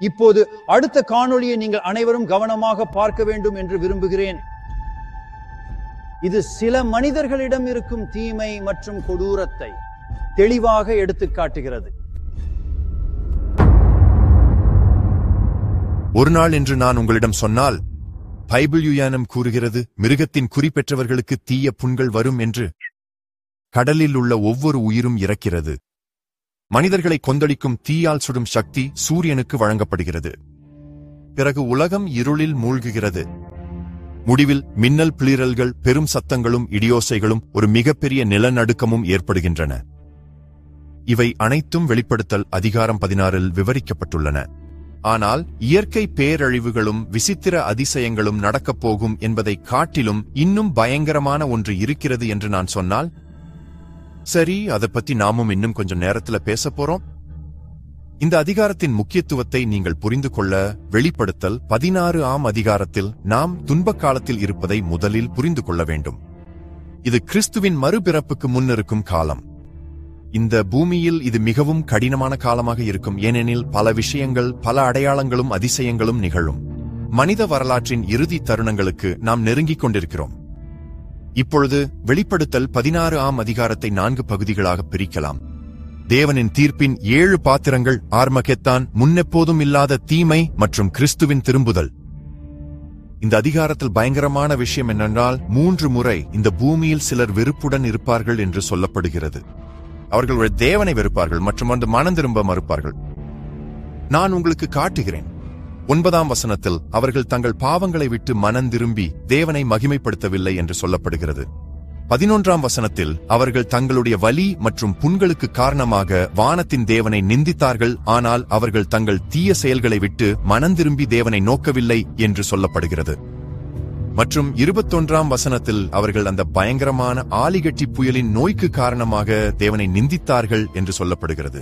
இப்போது அடுத்த காணொளியை நீங்கள் அனைவரும் கவனமாக பார்க்க வேண்டும் என்று விரும்புகிறேன் இது சில மனிதர்களிடம் இருக்கும் தீமை மற்றும் கொடூரத்தை தெளிவாக எடுத்துக் காட்டுகிறது ஒரு நாள் என்று நான் உங்களிடம் சொன்னால் பைபிள் யுயானம் கூறுகிறது மிருகத்தின் குறி பெற்றவர்களுக்கு தீய புண்கள் வரும் என்று கடலில் உள்ள ஒவ்வொரு உயிரும் இறக்கிறது மனிதர்களை கொந்தளிக்கும் தீயால் சுடும் சக்தி சூரியனுக்கு வழங்கப்படுகிறது பிறகு உலகம் இருளில் மூழ்குகிறது முடிவில் மின்னல் பிளிரல்கள் பெரும் சத்தங்களும் இடியோசைகளும் ஒரு மிகப்பெரிய நிலநடுக்கமும் ஏற்படுகின்றன இவை அனைத்தும் வெளிப்படுத்தல் அதிகாரம் பதினாறில் விவரிக்கப்பட்டுள்ளன ஆனால் இயற்கை பேரழிவுகளும் விசித்திர அதிசயங்களும் நடக்கப் போகும் என்பதை காட்டிலும் இன்னும் பயங்கரமான ஒன்று இருக்கிறது என்று நான் சொன்னால் சரி அதை பத்தி நாமும் இன்னும் கொஞ்சம் நேரத்துல பேச போறோம் இந்த அதிகாரத்தின் முக்கியத்துவத்தை நீங்கள் புரிந்து கொள்ள வெளிப்படுத்தல் பதினாறு ஆம் அதிகாரத்தில் நாம் துன்பக் காலத்தில் இருப்பதை முதலில் புரிந்து கொள்ள வேண்டும் இது கிறிஸ்துவின் மறுபிறப்புக்கு முன்னிருக்கும் காலம் இந்த பூமியில் இது மிகவும் கடினமான காலமாக இருக்கும் ஏனெனில் பல விஷயங்கள் பல அடையாளங்களும் அதிசயங்களும் நிகழும் மனித வரலாற்றின் இறுதி தருணங்களுக்கு நாம் நெருங்கிக் கொண்டிருக்கிறோம் இப்பொழுது வெளிப்படுத்தல் பதினாறு ஆம் அதிகாரத்தை நான்கு பகுதிகளாக பிரிக்கலாம் தேவனின் தீர்ப்பின் ஏழு பாத்திரங்கள் ஆர்மகெத்தான் முன்னெப்போதும் இல்லாத தீமை மற்றும் கிறிஸ்துவின் திரும்புதல் இந்த அதிகாரத்தில் பயங்கரமான விஷயம் என்னென்றால் மூன்று முறை இந்த பூமியில் சிலர் வெறுப்புடன் இருப்பார்கள் என்று சொல்லப்படுகிறது அவர்கள் ஒரு தேவனை வெறுப்பார்கள் மற்றும் வந்து மனம் திரும்ப மறுப்பார்கள் நான் உங்களுக்கு காட்டுகிறேன் ஒன்பதாம் வசனத்தில் அவர்கள் தங்கள் பாவங்களை விட்டு மனம் திரும்பி தேவனை மகிமைப்படுத்தவில்லை என்று சொல்லப்படுகிறது பதினொன்றாம் வசனத்தில் அவர்கள் தங்களுடைய வலி மற்றும் புண்களுக்கு காரணமாக வானத்தின் தேவனை நிந்தித்தார்கள் ஆனால் அவர்கள் தங்கள் தீய செயல்களை விட்டு மனம் திரும்பி தேவனை நோக்கவில்லை என்று சொல்லப்படுகிறது மற்றும் இருபத்தொன்றாம் வசனத்தில் அவர்கள் அந்த பயங்கரமான ஆலிகட்டி புயலின் நோய்க்கு காரணமாக தேவனை நிந்தித்தார்கள் என்று சொல்லப்படுகிறது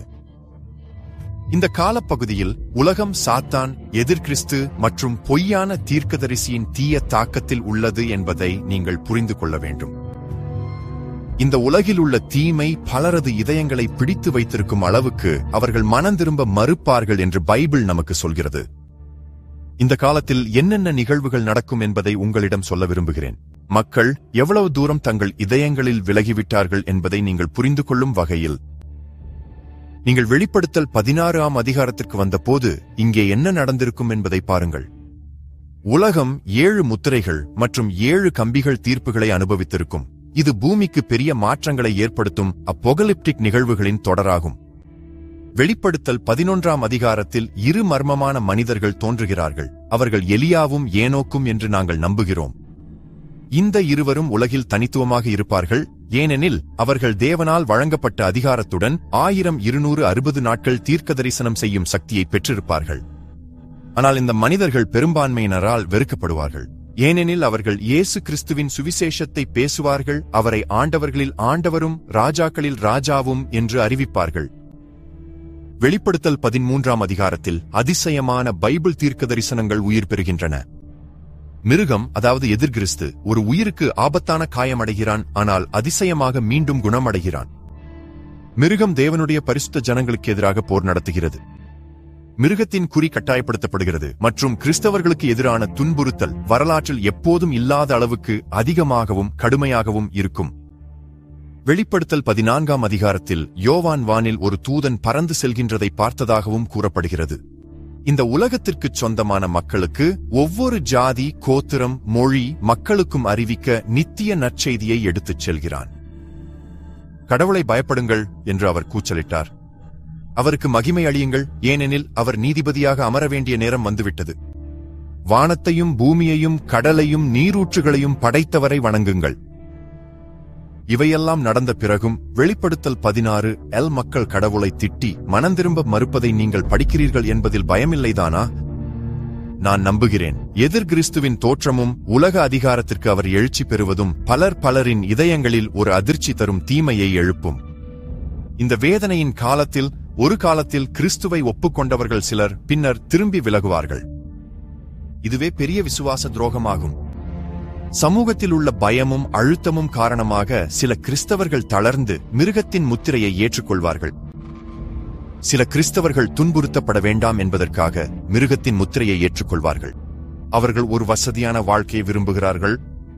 இந்த காலப்பகுதியில் உலகம் சாத்தான் எதிர்கிறிஸ்து மற்றும் பொய்யான தீர்க்கதரிசியின் தீய தாக்கத்தில் உள்ளது என்பதை நீங்கள் புரிந்து கொள்ள வேண்டும் இந்த உலகில் உள்ள தீமை பலரது இதயங்களை பிடித்து வைத்திருக்கும் அளவுக்கு அவர்கள் மனம் திரும்ப மறுப்பார்கள் என்று பைபிள் நமக்கு சொல்கிறது இந்த காலத்தில் என்னென்ன நிகழ்வுகள் நடக்கும் என்பதை உங்களிடம் சொல்ல விரும்புகிறேன் மக்கள் எவ்வளவு தூரம் தங்கள் இதயங்களில் விலகிவிட்டார்கள் என்பதை நீங்கள் புரிந்து கொள்ளும் வகையில் நீங்கள் வெளிப்படுத்தல் பதினாறு ஆம் அதிகாரத்திற்கு வந்தபோது இங்கே என்ன நடந்திருக்கும் என்பதை பாருங்கள் உலகம் ஏழு முத்திரைகள் மற்றும் ஏழு கம்பிகள் தீர்ப்புகளை அனுபவித்திருக்கும் இது பூமிக்கு பெரிய மாற்றங்களை ஏற்படுத்தும் அப்பொகலிப்டிக் நிகழ்வுகளின் தொடராகும் வெளிப்படுத்தல் பதினொன்றாம் அதிகாரத்தில் இரு மர்மமான மனிதர்கள் தோன்றுகிறார்கள் அவர்கள் எலியாவும் ஏனோக்கும் என்று நாங்கள் நம்புகிறோம் இந்த இருவரும் உலகில் தனித்துவமாக இருப்பார்கள் ஏனெனில் அவர்கள் தேவனால் வழங்கப்பட்ட அதிகாரத்துடன் ஆயிரம் இருநூறு அறுபது நாட்கள் தீர்க்க தரிசனம் செய்யும் சக்தியை பெற்றிருப்பார்கள் ஆனால் இந்த மனிதர்கள் பெரும்பான்மையினரால் வெறுக்கப்படுவார்கள் ஏனெனில் அவர்கள் இயேசு கிறிஸ்துவின் சுவிசேஷத்தை பேசுவார்கள் அவரை ஆண்டவர்களில் ஆண்டவரும் ராஜாக்களில் ராஜாவும் என்று அறிவிப்பார்கள் வெளிப்படுத்தல் பதிமூன்றாம் அதிகாரத்தில் அதிசயமான பைபிள் தீர்க்க தரிசனங்கள் உயிர் பெறுகின்றன மிருகம் அதாவது எதிர்கிறிஸ்து ஒரு உயிருக்கு ஆபத்தான காயமடைகிறான் ஆனால் அதிசயமாக மீண்டும் குணமடைகிறான் மிருகம் தேவனுடைய பரிசுத்த ஜனங்களுக்கு எதிராக போர் நடத்துகிறது மிருகத்தின் குறி கட்டாயப்படுத்தப்படுகிறது மற்றும் கிறிஸ்தவர்களுக்கு எதிரான துன்புறுத்தல் வரலாற்றில் எப்போதும் இல்லாத அளவுக்கு அதிகமாகவும் கடுமையாகவும் இருக்கும் வெளிப்படுத்தல் பதினான்காம் அதிகாரத்தில் யோவான் வானில் ஒரு தூதன் பறந்து செல்கின்றதை பார்த்ததாகவும் கூறப்படுகிறது இந்த உலகத்திற்கு சொந்தமான மக்களுக்கு ஒவ்வொரு ஜாதி கோத்திரம் மொழி மக்களுக்கும் அறிவிக்க நித்திய நற்செய்தியை எடுத்துச் செல்கிறான் கடவுளை பயப்படுங்கள் என்று அவர் கூச்சலிட்டார் அவருக்கு மகிமை அளியுங்கள் ஏனெனில் அவர் நீதிபதியாக அமர வேண்டிய நேரம் வந்துவிட்டது வானத்தையும் பூமியையும் கடலையும் நீரூற்றுகளையும் படைத்தவரை வணங்குங்கள் இவையெல்லாம் நடந்த பிறகும் வெளிப்படுத்தல் பதினாறு எல் மக்கள் கடவுளை திட்டி மனந்திரும்ப மறுப்பதை நீங்கள் படிக்கிறீர்கள் என்பதில் பயமில்லைதானா நான் நம்புகிறேன் எதிர் கிறிஸ்துவின் தோற்றமும் உலக அதிகாரத்திற்கு அவர் எழுச்சி பெறுவதும் பலர் பலரின் இதயங்களில் ஒரு அதிர்ச்சி தரும் தீமையை எழுப்பும் இந்த வேதனையின் காலத்தில் ஒரு காலத்தில் கிறிஸ்துவை ஒப்புக்கொண்டவர்கள் சிலர் பின்னர் திரும்பி விலகுவார்கள் இதுவே பெரிய விசுவாச துரோகமாகும் சமூகத்தில் உள்ள பயமும் அழுத்தமும் காரணமாக சில கிறிஸ்தவர்கள் தளர்ந்து மிருகத்தின் முத்திரையை ஏற்றுக்கொள்வார்கள் சில கிறிஸ்தவர்கள் துன்புறுத்தப்பட வேண்டாம் என்பதற்காக மிருகத்தின் முத்திரையை ஏற்றுக்கொள்வார்கள் அவர்கள் ஒரு வசதியான வாழ்க்கையை விரும்புகிறார்கள்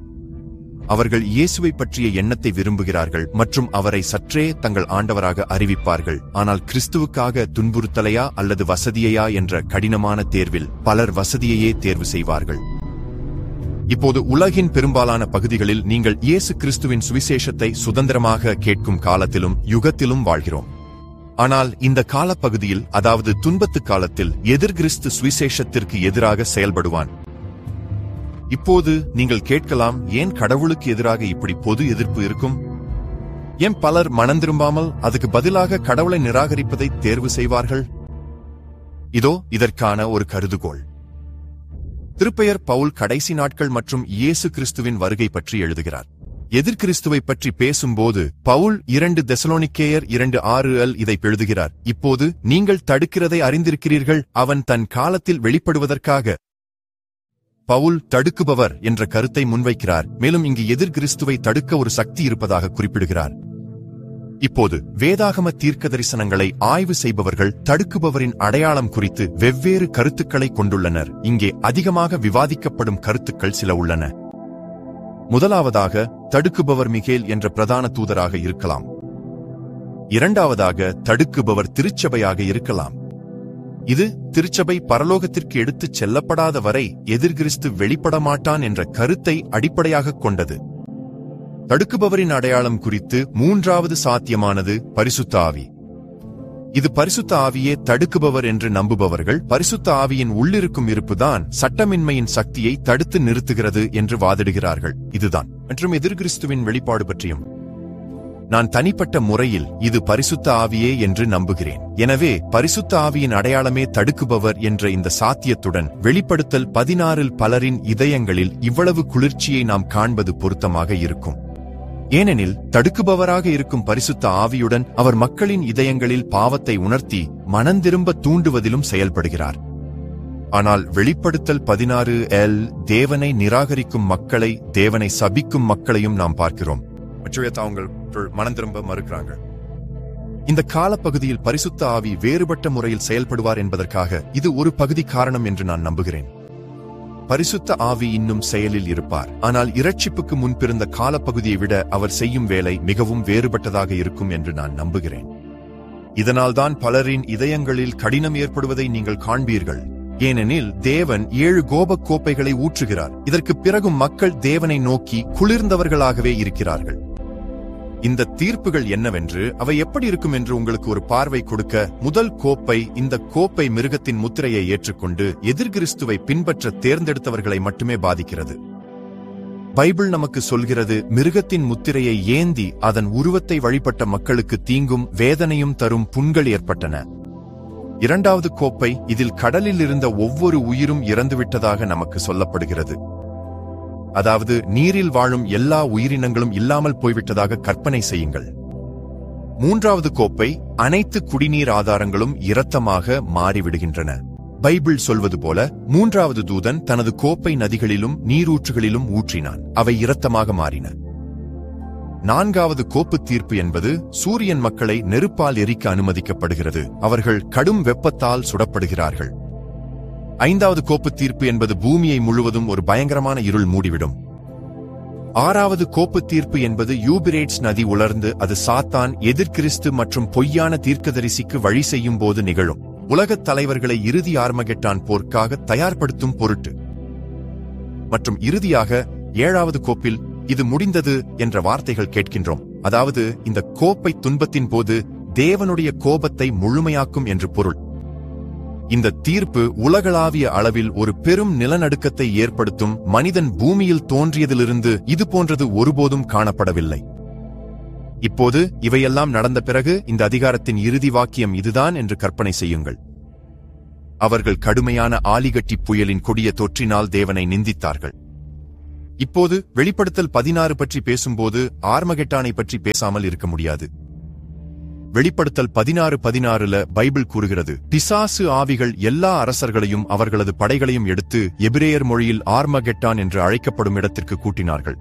அவர்கள் இயேசுவை பற்றிய எண்ணத்தை விரும்புகிறார்கள் மற்றும் அவரை சற்றே தங்கள் ஆண்டவராக அறிவிப்பார்கள் ஆனால் கிறிஸ்துவுக்காக துன்புறுத்தலையா அல்லது வசதியையா என்ற கடினமான தேர்வில் பலர் வசதியையே தேர்வு செய்வார்கள் இப்போது உலகின் பெரும்பாலான பகுதிகளில் நீங்கள் இயேசு கிறிஸ்துவின் சுவிசேஷத்தை சுதந்திரமாக கேட்கும் காலத்திலும் யுகத்திலும் வாழ்கிறோம் ஆனால் இந்த காலப்பகுதியில் அதாவது துன்பத்து காலத்தில் எதிர்கிறிஸ்து சுவிசேஷத்திற்கு எதிராக செயல்படுவான் இப்போது நீங்கள் கேட்கலாம் ஏன் கடவுளுக்கு எதிராக இப்படி பொது எதிர்ப்பு இருக்கும் ஏன் பலர் மனம் திரும்பாமல் அதுக்கு பதிலாக கடவுளை நிராகரிப்பதை தேர்வு செய்வார்கள் இதோ இதற்கான ஒரு கருதுகோள் திருப்பெயர் பவுல் கடைசி நாட்கள் மற்றும் இயேசு கிறிஸ்துவின் வருகை பற்றி எழுதுகிறார் எதிர்கிறிஸ்துவை பற்றி பேசும்போது பவுல் இரண்டு தெசலோனிக்கேயர் இரண்டு ஆறு அல் இதை எழுதுகிறார் இப்போது நீங்கள் தடுக்கிறதை அறிந்திருக்கிறீர்கள் அவன் தன் காலத்தில் வெளிப்படுவதற்காக பவுல் தடுக்குபவர் என்ற கருத்தை முன்வைக்கிறார் மேலும் இங்கு எதிர் கிறிஸ்துவை தடுக்க ஒரு சக்தி இருப்பதாக குறிப்பிடுகிறார் இப்போது வேதாகம தீர்க்க தரிசனங்களை ஆய்வு செய்பவர்கள் தடுக்குபவரின் அடையாளம் குறித்து வெவ்வேறு கருத்துக்களை கொண்டுள்ளனர் இங்கே அதிகமாக விவாதிக்கப்படும் கருத்துக்கள் சில உள்ளன முதலாவதாக தடுக்குபவர் மிகேல் என்ற பிரதான தூதராக இருக்கலாம் இரண்டாவதாக தடுக்குபவர் திருச்சபையாக இருக்கலாம் இது திருச்சபை பரலோகத்திற்கு எடுத்துச் செல்லப்படாத வரை எதிர்கிறிஸ்து வெளிப்பட மாட்டான் என்ற கருத்தை அடிப்படையாகக் கொண்டது தடுக்குபவரின் அடையாளம் குறித்து மூன்றாவது சாத்தியமானது பரிசுத்த ஆவி இது பரிசுத்த ஆவியே தடுக்குபவர் என்று நம்புபவர்கள் பரிசுத்த ஆவியின் உள்ளிருக்கும் இருப்புதான் சட்டமின்மையின் சக்தியை தடுத்து நிறுத்துகிறது என்று வாதிடுகிறார்கள் இதுதான் மற்றும் எதிர்கிறிஸ்துவின் வெளிப்பாடு பற்றியும் நான் தனிப்பட்ட முறையில் இது பரிசுத்த ஆவியே என்று நம்புகிறேன் எனவே பரிசுத்த ஆவியின் அடையாளமே தடுக்குபவர் என்ற இந்த சாத்தியத்துடன் வெளிப்படுத்தல் பதினாறில் பலரின் இதயங்களில் இவ்வளவு குளிர்ச்சியை நாம் காண்பது பொருத்தமாக இருக்கும் ஏனெனில் தடுக்குபவராக இருக்கும் பரிசுத்த ஆவியுடன் அவர் மக்களின் இதயங்களில் பாவத்தை உணர்த்தி மனந்திரும்ப தூண்டுவதிலும் செயல்படுகிறார் ஆனால் வெளிப்படுத்தல் பதினாறு எல் தேவனை நிராகரிக்கும் மக்களை தேவனை சபிக்கும் மக்களையும் நாம் பார்க்கிறோம் மற்ற தாங்கள் மனந்திரும்ப மறுக்கிறாங்க இந்த காலப்பகுதியில் பரிசுத்த ஆவி வேறுபட்ட முறையில் செயல்படுவார் என்பதற்காக இது ஒரு பகுதி காரணம் என்று நான் நம்புகிறேன் பரிசுத்த ஆவி இன்னும் செயலில் இருப்பார் ஆனால் இரட்சிப்புக்கு முன்பிருந்த காலப்பகுதியை விட அவர் செய்யும் வேலை மிகவும் வேறுபட்டதாக இருக்கும் என்று நான் நம்புகிறேன் இதனால்தான் பலரின் இதயங்களில் கடினம் ஏற்படுவதை நீங்கள் காண்பீர்கள் ஏனெனில் தேவன் ஏழு கோபக் கோப்பைகளை ஊற்றுகிறார் இதற்கு பிறகும் மக்கள் தேவனை நோக்கி குளிர்ந்தவர்களாகவே இருக்கிறார்கள் இந்த தீர்ப்புகள் என்னவென்று அவை எப்படி இருக்கும் என்று உங்களுக்கு ஒரு பார்வை கொடுக்க முதல் கோப்பை இந்த கோப்பை மிருகத்தின் முத்திரையை ஏற்றுக்கொண்டு எதிர்கிறிஸ்துவை பின்பற்ற தேர்ந்தெடுத்தவர்களை மட்டுமே பாதிக்கிறது பைபிள் நமக்கு சொல்கிறது மிருகத்தின் முத்திரையை ஏந்தி அதன் உருவத்தை வழிபட்ட மக்களுக்கு தீங்கும் வேதனையும் தரும் புண்கள் ஏற்பட்டன இரண்டாவது கோப்பை இதில் கடலில் இருந்த ஒவ்வொரு உயிரும் இறந்துவிட்டதாக நமக்கு சொல்லப்படுகிறது அதாவது நீரில் வாழும் எல்லா உயிரினங்களும் இல்லாமல் போய்விட்டதாக கற்பனை செய்யுங்கள் மூன்றாவது கோப்பை அனைத்து குடிநீர் ஆதாரங்களும் இரத்தமாக மாறிவிடுகின்றன பைபிள் சொல்வது போல மூன்றாவது தூதன் தனது கோப்பை நதிகளிலும் நீரூற்றுகளிலும் ஊற்றினான் அவை இரத்தமாக மாறின நான்காவது கோப்பு தீர்ப்பு என்பது சூரியன் மக்களை நெருப்பால் எரிக்க அனுமதிக்கப்படுகிறது அவர்கள் கடும் வெப்பத்தால் சுடப்படுகிறார்கள் ஐந்தாவது கோப்பு தீர்ப்பு என்பது பூமியை முழுவதும் ஒரு பயங்கரமான இருள் மூடிவிடும் ஆறாவது கோப்பு தீர்ப்பு என்பது யூபிரேட்ஸ் நதி உலர்ந்து அது சாத்தான் எதிர்கிறிஸ்து மற்றும் பொய்யான தீர்க்கதரிசிக்கு வழி செய்யும் போது நிகழும் உலகத் தலைவர்களை இறுதி ஆர்மகெட்டான் போர்க்காக தயார்படுத்தும் பொருட்டு மற்றும் இறுதியாக ஏழாவது கோப்பில் இது முடிந்தது என்ற வார்த்தைகள் கேட்கின்றோம் அதாவது இந்த கோப்பை துன்பத்தின் போது தேவனுடைய கோபத்தை முழுமையாக்கும் என்று பொருள் இந்த தீர்ப்பு உலகளாவிய அளவில் ஒரு பெரும் நிலநடுக்கத்தை ஏற்படுத்தும் மனிதன் பூமியில் தோன்றியதிலிருந்து இது போன்றது ஒருபோதும் காணப்படவில்லை இப்போது இவையெல்லாம் நடந்த பிறகு இந்த அதிகாரத்தின் இறுதி வாக்கியம் இதுதான் என்று கற்பனை செய்யுங்கள் அவர்கள் கடுமையான ஆலிகட்டி புயலின் கொடிய தொற்றினால் தேவனை நிந்தித்தார்கள் இப்போது வெளிப்படுத்தல் பதினாறு பற்றி பேசும்போது ஆர்மகெட்டானை பற்றி பேசாமல் இருக்க முடியாது வெளிப்படுத்தல் பதினாறு பதினாறுல பைபிள் கூறுகிறது பிசாசு ஆவிகள் எல்லா அரசர்களையும் அவர்களது படைகளையும் எடுத்து எபிரேயர் மொழியில் ஆர்மகெட்டான் என்று அழைக்கப்படும் இடத்திற்கு கூட்டினார்கள்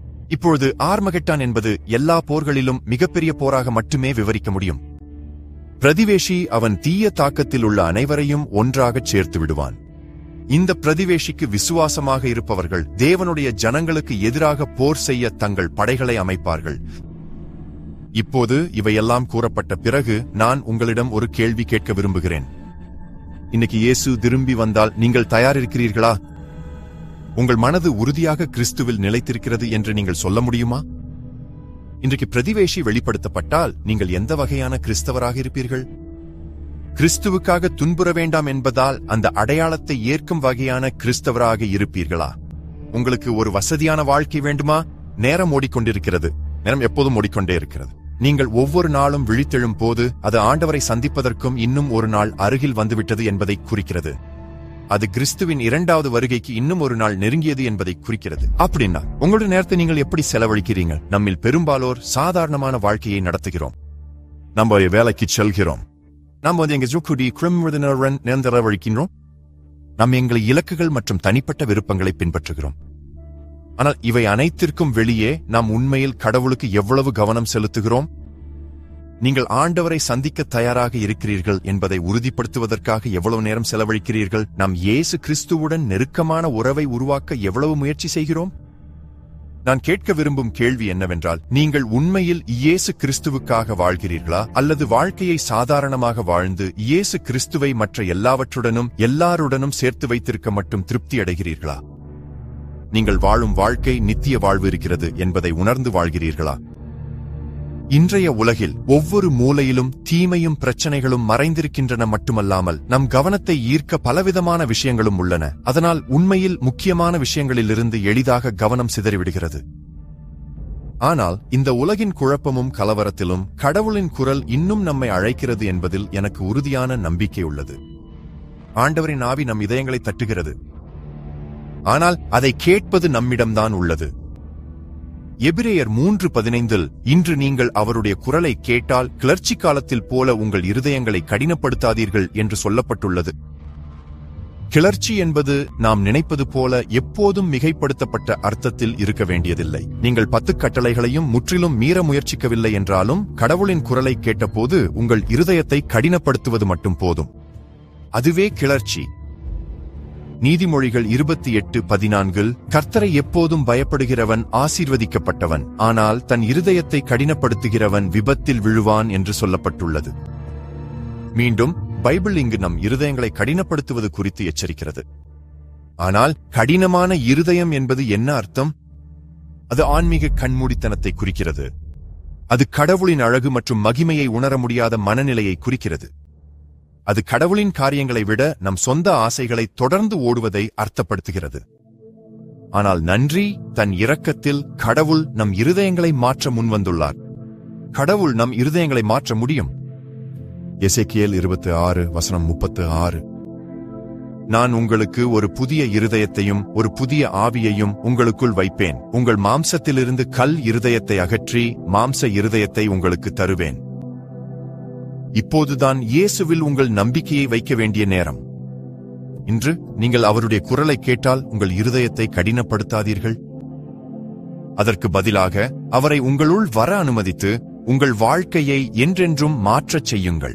இப்பொழுது ஆர்மகெட்டான் என்பது எல்லா போர்களிலும் மிகப்பெரிய போராக மட்டுமே விவரிக்க முடியும் பிரதிவேஷி அவன் தீய தாக்கத்தில் உள்ள அனைவரையும் ஒன்றாகச் சேர்த்து விடுவான் இந்த பிரதிவேஷிக்கு விசுவாசமாக இருப்பவர்கள் தேவனுடைய ஜனங்களுக்கு எதிராக போர் செய்ய தங்கள் படைகளை அமைப்பார்கள் இப்போது இவையெல்லாம் கூறப்பட்ட பிறகு நான் உங்களிடம் ஒரு கேள்வி கேட்க விரும்புகிறேன் இன்னைக்கு இயேசு திரும்பி வந்தால் நீங்கள் தயாரிருக்கிறீர்களா உங்கள் மனது உறுதியாக கிறிஸ்துவில் நிலைத்திருக்கிறது என்று நீங்கள் சொல்ல முடியுமா இன்றைக்கு பிரதிவேஷி வெளிப்படுத்தப்பட்டால் நீங்கள் எந்த வகையான கிறிஸ்தவராக இருப்பீர்கள் கிறிஸ்துவுக்காக துன்புற வேண்டாம் என்பதால் அந்த அடையாளத்தை ஏற்கும் வகையான கிறிஸ்தவராக இருப்பீர்களா உங்களுக்கு ஒரு வசதியான வாழ்க்கை வேண்டுமா நேரம் ஓடிக்கொண்டிருக்கிறது நேரம் எப்போதும் ஓடிக்கொண்டே இருக்கிறது நீங்கள் ஒவ்வொரு நாளும் விழித்தெழும் போது அது ஆண்டவரை சந்திப்பதற்கும் இன்னும் ஒரு நாள் அருகில் வந்துவிட்டது என்பதை குறிக்கிறது அது கிறிஸ்துவின் இரண்டாவது வருகைக்கு இன்னும் ஒரு நாள் நெருங்கியது என்பதை குறிக்கிறது அப்படின்னா உங்களுடைய நேரத்தை நீங்கள் எப்படி செலவழிக்கிறீங்க நம்மில் பெரும்பாலோர் சாதாரணமான வாழ்க்கையை நடத்துகிறோம் நம்ம வேலைக்கு செல்கிறோம் நாம் வந்து எங்க ஜுக்குடி கிரிமினருடன் நேர்ந்தளவழிக்கின்றோம் நாம் எங்கள் இலக்குகள் மற்றும் தனிப்பட்ட விருப்பங்களை பின்பற்றுகிறோம் ஆனால் இவை அனைத்திற்கும் வெளியே நாம் உண்மையில் கடவுளுக்கு எவ்வளவு கவனம் செலுத்துகிறோம் நீங்கள் ஆண்டவரை சந்திக்க தயாராக இருக்கிறீர்கள் என்பதை உறுதிப்படுத்துவதற்காக எவ்வளவு நேரம் செலவழிக்கிறீர்கள் நாம் இயேசு கிறிஸ்துவுடன் நெருக்கமான உறவை உருவாக்க எவ்வளவு முயற்சி செய்கிறோம் நான் கேட்க விரும்பும் கேள்வி என்னவென்றால் நீங்கள் உண்மையில் இயேசு கிறிஸ்துவுக்காக வாழ்கிறீர்களா அல்லது வாழ்க்கையை சாதாரணமாக வாழ்ந்து இயேசு கிறிஸ்துவை மற்ற எல்லாவற்றுடனும் எல்லாருடனும் சேர்த்து வைத்திருக்க மட்டும் திருப்தி அடைகிறீர்களா நீங்கள் வாழும் வாழ்க்கை நித்திய வாழ்வு இருக்கிறது என்பதை உணர்ந்து வாழ்கிறீர்களா இன்றைய உலகில் ஒவ்வொரு மூலையிலும் தீமையும் பிரச்சனைகளும் மறைந்திருக்கின்றன மட்டுமல்லாமல் நம் கவனத்தை ஈர்க்க பலவிதமான விஷயங்களும் உள்ளன அதனால் உண்மையில் முக்கியமான விஷயங்களிலிருந்து எளிதாக கவனம் சிதறிவிடுகிறது ஆனால் இந்த உலகின் குழப்பமும் கலவரத்திலும் கடவுளின் குரல் இன்னும் நம்மை அழைக்கிறது என்பதில் எனக்கு உறுதியான நம்பிக்கை உள்ளது ஆண்டவரின் ஆவி நம் இதயங்களை தட்டுகிறது ஆனால் அதை கேட்பது நம்மிடம்தான் உள்ளது எபிரேயர் மூன்று பதினைந்தில் இன்று நீங்கள் அவருடைய குரலை கேட்டால் கிளர்ச்சி காலத்தில் போல உங்கள் இருதயங்களை கடினப்படுத்தாதீர்கள் என்று சொல்லப்பட்டுள்ளது கிளர்ச்சி என்பது நாம் நினைப்பது போல எப்போதும் மிகைப்படுத்தப்பட்ட அர்த்தத்தில் இருக்க வேண்டியதில்லை நீங்கள் பத்து கட்டளைகளையும் முற்றிலும் மீற முயற்சிக்கவில்லை என்றாலும் கடவுளின் குரலை கேட்டபோது உங்கள் இருதயத்தை கடினப்படுத்துவது மட்டும் போதும் அதுவே கிளர்ச்சி நீதிமொழிகள் இருபத்தி எட்டு பதினான்கில் கர்த்தரை எப்போதும் பயப்படுகிறவன் ஆசீர்வதிக்கப்பட்டவன் ஆனால் தன் இருதயத்தை கடினப்படுத்துகிறவன் விபத்தில் விழுவான் என்று சொல்லப்பட்டுள்ளது மீண்டும் பைபிள் இங்கு நம் இருதயங்களை கடினப்படுத்துவது குறித்து எச்சரிக்கிறது ஆனால் கடினமான இருதயம் என்பது என்ன அர்த்தம் அது ஆன்மீக கண்மூடித்தனத்தை குறிக்கிறது அது கடவுளின் அழகு மற்றும் மகிமையை உணர முடியாத மனநிலையை குறிக்கிறது அது கடவுளின் காரியங்களை விட நம் சொந்த ஆசைகளை தொடர்ந்து ஓடுவதை அர்த்தப்படுத்துகிறது ஆனால் நன்றி தன் இரக்கத்தில் கடவுள் நம் இருதயங்களை மாற்ற முன்வந்துள்ளார் கடவுள் நம் இருதயங்களை மாற்ற முடியும் எசேக்கியேல் இருபத்தி ஆறு வசனம் முப்பத்து ஆறு நான் உங்களுக்கு ஒரு புதிய இருதயத்தையும் ஒரு புதிய ஆவியையும் உங்களுக்குள் வைப்பேன் உங்கள் மாம்சத்திலிருந்து கல் இருதயத்தை அகற்றி மாம்ச இருதயத்தை உங்களுக்கு தருவேன் இப்போதுதான் இயேசுவில் உங்கள் நம்பிக்கையை வைக்க வேண்டிய நேரம் இன்று நீங்கள் அவருடைய குரலை கேட்டால் உங்கள் இருதயத்தை கடினப்படுத்தாதீர்கள் அதற்கு பதிலாக அவரை உங்களுள் வர அனுமதித்து உங்கள் வாழ்க்கையை என்றென்றும் மாற்றச் செய்யுங்கள்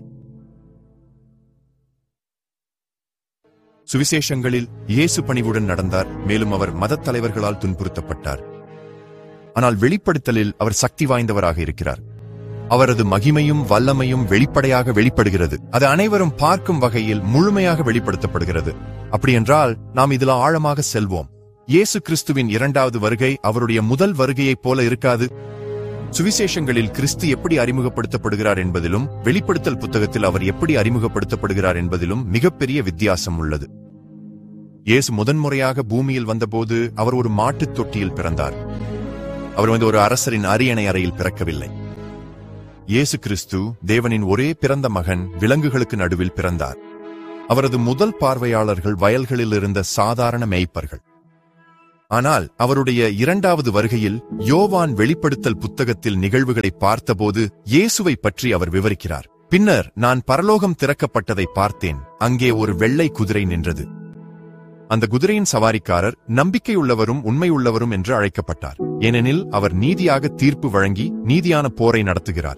சுவிசேஷங்களில் இயேசு பணிவுடன் நடந்தார் மேலும் அவர் மதத் தலைவர்களால் துன்புறுத்தப்பட்டார் ஆனால் வெளிப்படுத்தலில் அவர் சக்தி வாய்ந்தவராக இருக்கிறார் அவரது மகிமையும் வல்லமையும் வெளிப்படையாக வெளிப்படுகிறது அது அனைவரும் பார்க்கும் வகையில் முழுமையாக வெளிப்படுத்தப்படுகிறது அப்படியென்றால் நாம் இதில் ஆழமாக செல்வோம் இயேசு கிறிஸ்துவின் இரண்டாவது வருகை அவருடைய முதல் வருகையைப் போல இருக்காது சுவிசேஷங்களில் கிறிஸ்து எப்படி அறிமுகப்படுத்தப்படுகிறார் என்பதிலும் வெளிப்படுத்தல் புத்தகத்தில் அவர் எப்படி அறிமுகப்படுத்தப்படுகிறார் என்பதிலும் மிகப்பெரிய வித்தியாசம் உள்ளது இயேசு முதன்முறையாக பூமியில் வந்தபோது அவர் ஒரு மாட்டுத் தொட்டியில் பிறந்தார் அவர் வந்து ஒரு அரசரின் அரியணை அறையில் பிறக்கவில்லை இயேசு கிறிஸ்து தேவனின் ஒரே பிறந்த மகன் விலங்குகளுக்கு நடுவில் பிறந்தார் அவரது முதல் பார்வையாளர்கள் வயல்களில் இருந்த சாதாரண மேய்ப்பர்கள் ஆனால் அவருடைய இரண்டாவது வருகையில் யோவான் வெளிப்படுத்தல் புத்தகத்தில் நிகழ்வுகளை பார்த்தபோது இயேசுவை பற்றி அவர் விவரிக்கிறார் பின்னர் நான் பரலோகம் திறக்கப்பட்டதை பார்த்தேன் அங்கே ஒரு வெள்ளை குதிரை நின்றது அந்த குதிரையின் சவாரிக்காரர் நம்பிக்கையுள்ளவரும் உண்மையுள்ளவரும் என்று அழைக்கப்பட்டார் ஏனெனில் அவர் நீதியாக தீர்ப்பு வழங்கி நீதியான போரை நடத்துகிறார்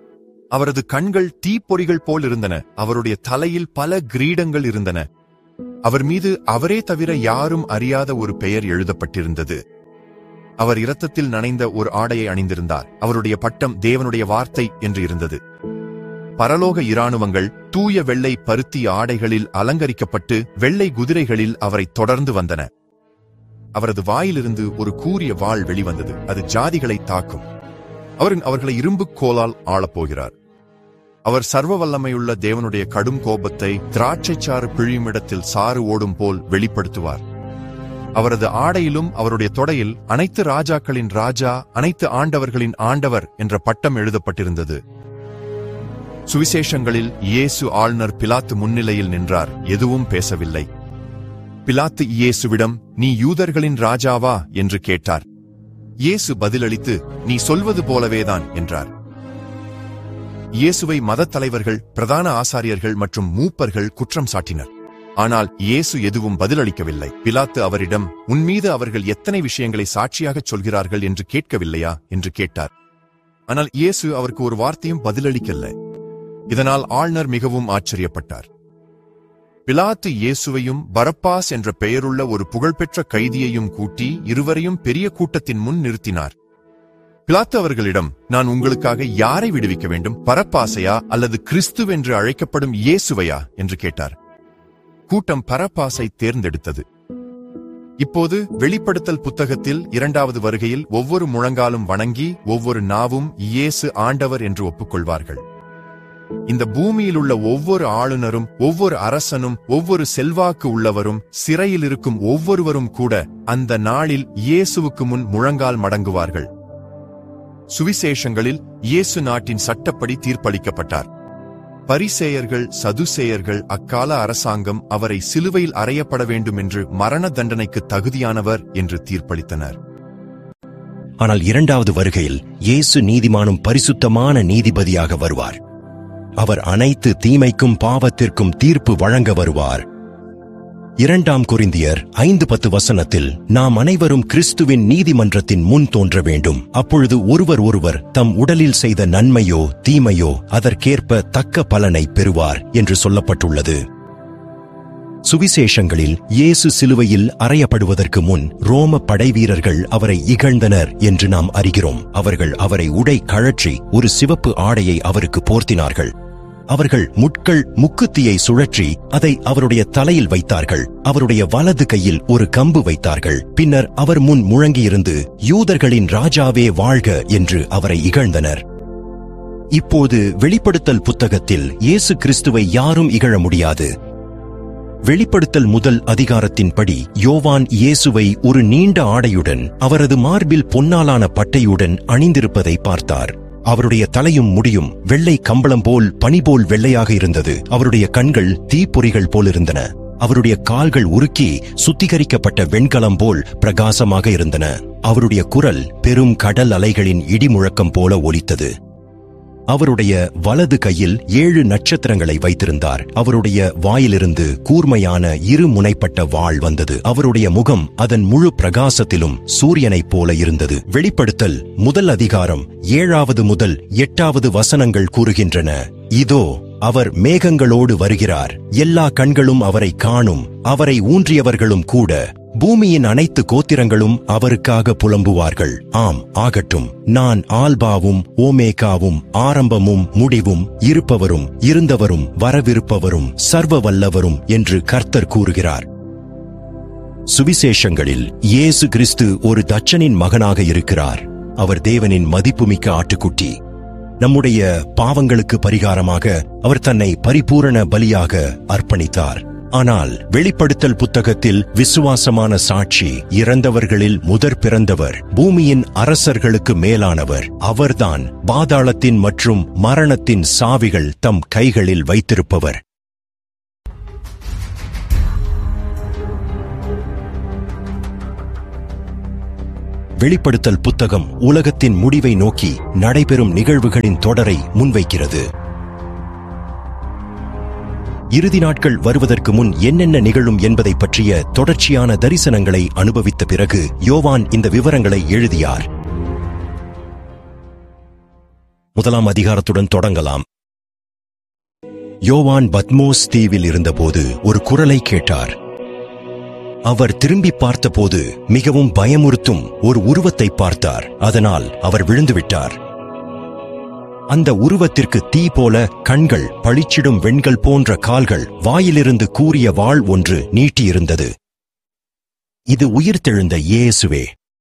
அவரது கண்கள் தீப்பொறிகள் போல் இருந்தன அவருடைய தலையில் பல கிரீடங்கள் இருந்தன அவர் மீது அவரே தவிர யாரும் அறியாத ஒரு பெயர் எழுதப்பட்டிருந்தது அவர் இரத்தத்தில் நனைந்த ஒரு ஆடையை அணிந்திருந்தார் அவருடைய பட்டம் தேவனுடைய வார்த்தை என்று இருந்தது பரலோக இராணுவங்கள் தூய வெள்ளை பருத்தி ஆடைகளில் அலங்கரிக்கப்பட்டு வெள்ளை குதிரைகளில் அவரை தொடர்ந்து வந்தன அவரது வாயிலிருந்து ஒரு கூரிய வாள் வெளிவந்தது அது ஜாதிகளை தாக்கும் அவர் அவர்களை இரும்பு கோலால் ஆளப்போகிறார் அவர் சர்வ வல்லமையுள்ள தேவனுடைய கடும் கோபத்தை திராட்சைச்சாறு பிழியும் இடத்தில் சாறு ஓடும் போல் வெளிப்படுத்துவார் அவரது ஆடையிலும் அவருடைய தொடையில் அனைத்து ராஜாக்களின் ராஜா அனைத்து ஆண்டவர்களின் ஆண்டவர் என்ற பட்டம் எழுதப்பட்டிருந்தது சுவிசேஷங்களில் இயேசு ஆளுநர் பிலாத்து முன்னிலையில் நின்றார் எதுவும் பேசவில்லை பிலாத்து இயேசுவிடம் நீ யூதர்களின் ராஜாவா என்று கேட்டார் இயேசு பதிலளித்து நீ சொல்வது போலவேதான் என்றார் இயேசுவை மதத் தலைவர்கள் பிரதான ஆசாரியர்கள் மற்றும் மூப்பர்கள் குற்றம் சாட்டினர் ஆனால் இயேசு எதுவும் பதிலளிக்கவில்லை பிலாத்து அவரிடம் உன்மீது அவர்கள் எத்தனை விஷயங்களை சாட்சியாகச் சொல்கிறார்கள் என்று கேட்கவில்லையா என்று கேட்டார் ஆனால் இயேசு அவருக்கு ஒரு வார்த்தையும் பதிலளிக்கவில்லை இதனால் ஆளுநர் மிகவும் ஆச்சரியப்பட்டார் பிலாத்து இயேசுவையும் பரப்பாஸ் என்ற பெயருள்ள ஒரு புகழ்பெற்ற கைதியையும் கூட்டி இருவரையும் பெரிய கூட்டத்தின் முன் நிறுத்தினார் பிலாத்து அவர்களிடம் நான் உங்களுக்காக யாரை விடுவிக்க வேண்டும் பரப்பாசையா அல்லது கிறிஸ்துவென்று அழைக்கப்படும் இயேசுவையா என்று கேட்டார் கூட்டம் பரப்பாசை தேர்ந்தெடுத்தது இப்போது வெளிப்படுத்தல் புத்தகத்தில் இரண்டாவது வருகையில் ஒவ்வொரு முழங்காலும் வணங்கி ஒவ்வொரு நாவும் இயேசு ஆண்டவர் என்று ஒப்புக்கொள்வார்கள் இந்த பூமியில் உள்ள ஒவ்வொரு ஆளுநரும் ஒவ்வொரு அரசனும் ஒவ்வொரு செல்வாக்கு உள்ளவரும் சிறையில் இருக்கும் ஒவ்வொருவரும் கூட அந்த நாளில் இயேசுவுக்கு முன் முழங்கால் மடங்குவார்கள் சுவிசேஷங்களில் இயேசு நாட்டின் சட்டப்படி தீர்ப்பளிக்கப்பட்டார் பரிசேயர்கள் சதுசேயர்கள் அக்கால அரசாங்கம் அவரை சிலுவையில் அறையப்பட வேண்டும் என்று மரண தண்டனைக்கு தகுதியானவர் என்று தீர்ப்பளித்தனர் ஆனால் இரண்டாவது வருகையில் இயேசு நீதிமானும் பரிசுத்தமான நீதிபதியாக வருவார் அவர் அனைத்து தீமைக்கும் பாவத்திற்கும் தீர்ப்பு வழங்க வருவார் இரண்டாம் கொரிந்தியர் ஐந்து பத்து வசனத்தில் நாம் அனைவரும் கிறிஸ்துவின் நீதிமன்றத்தின் முன் தோன்ற வேண்டும் அப்பொழுது ஒருவர் ஒருவர் தம் உடலில் செய்த நன்மையோ தீமையோ அதற்கேற்ப தக்க பலனை பெறுவார் என்று சொல்லப்பட்டுள்ளது சுவிசேஷங்களில் இயேசு சிலுவையில் அறையப்படுவதற்கு முன் ரோம படைவீரர்கள் அவரை இகழ்ந்தனர் என்று நாம் அறிகிறோம் அவர்கள் அவரை உடை கழற்றி ஒரு சிவப்பு ஆடையை அவருக்கு போர்த்தினார்கள் அவர்கள் முட்கள் முக்குத்தியை சுழற்றி அதை அவருடைய தலையில் வைத்தார்கள் அவருடைய வலது கையில் ஒரு கம்பு வைத்தார்கள் பின்னர் அவர் முன் முழங்கியிருந்து யூதர்களின் ராஜாவே வாழ்க என்று அவரை இகழ்ந்தனர் இப்போது வெளிப்படுத்தல் புத்தகத்தில் இயேசு கிறிஸ்துவை யாரும் இகழ முடியாது வெளிப்படுத்தல் முதல் அதிகாரத்தின்படி யோவான் இயேசுவை ஒரு நீண்ட ஆடையுடன் அவரது மார்பில் பொன்னாலான பட்டையுடன் அணிந்திருப்பதை பார்த்தார் அவருடைய தலையும் முடியும் வெள்ளை கம்பளம் போல் பனி போல் வெள்ளையாக இருந்தது அவருடைய கண்கள் தீப்பொறிகள் போல் இருந்தன அவருடைய கால்கள் உருக்கி சுத்திகரிக்கப்பட்ட வெண்கலம் போல் பிரகாசமாக இருந்தன அவருடைய குரல் பெரும் கடல் அலைகளின் இடிமுழக்கம் போல ஒலித்தது அவருடைய வலது கையில் ஏழு நட்சத்திரங்களை வைத்திருந்தார் அவருடைய வாயிலிருந்து கூர்மையான இரு முனைப்பட்ட வாள் வந்தது அவருடைய முகம் அதன் முழு பிரகாசத்திலும் சூரியனைப் போல இருந்தது வெளிப்படுத்தல் முதல் அதிகாரம் ஏழாவது முதல் எட்டாவது வசனங்கள் கூறுகின்றன இதோ அவர் மேகங்களோடு வருகிறார் எல்லா கண்களும் அவரை காணும் அவரை ஊன்றியவர்களும் கூட பூமியின் அனைத்து கோத்திரங்களும் அவருக்காக புலம்புவார்கள் ஆம் ஆகட்டும் நான் ஆல்பாவும் ஓமேகாவும் ஆரம்பமும் முடிவும் இருப்பவரும் இருந்தவரும் வரவிருப்பவரும் சர்வ வல்லவரும் என்று கர்த்தர் கூறுகிறார் சுவிசேஷங்களில் இயேசு கிறிஸ்து ஒரு தச்சனின் மகனாக இருக்கிறார் அவர் தேவனின் மதிப்புமிக்க ஆட்டுக்குட்டி நம்முடைய பாவங்களுக்கு பரிகாரமாக அவர் தன்னை பரிபூரண பலியாக அர்ப்பணித்தார் ஆனால் வெளிப்படுத்தல் புத்தகத்தில் விசுவாசமான சாட்சி இறந்தவர்களில் முதற் பிறந்தவர் பூமியின் அரசர்களுக்கு மேலானவர் அவர்தான் பாதாளத்தின் மற்றும் மரணத்தின் சாவிகள் தம் கைகளில் வைத்திருப்பவர் வெளிப்படுத்தல் புத்தகம் உலகத்தின் முடிவை நோக்கி நடைபெறும் நிகழ்வுகளின் தொடரை முன்வைக்கிறது இறுதி நாட்கள் வருவதற்கு முன் என்னென்ன நிகழும் என்பதை பற்றிய தொடர்ச்சியான தரிசனங்களை அனுபவித்த பிறகு யோவான் இந்த விவரங்களை எழுதியார் முதலாம் அதிகாரத்துடன் தொடங்கலாம் யோவான் பத்மோஸ் தீவில் இருந்தபோது ஒரு குரலை கேட்டார் அவர் திரும்பி பார்த்தபோது மிகவும் பயமுறுத்தும் ஒரு உருவத்தை பார்த்தார் அதனால் அவர் விழுந்துவிட்டார் அந்த உருவத்திற்கு தீ போல கண்கள் பளிச்சிடும் வெண்கள் போன்ற கால்கள் வாயிலிருந்து கூறிய வாள் ஒன்று நீட்டியிருந்தது இது உயிர்த்தெழுந்த இயேசுவே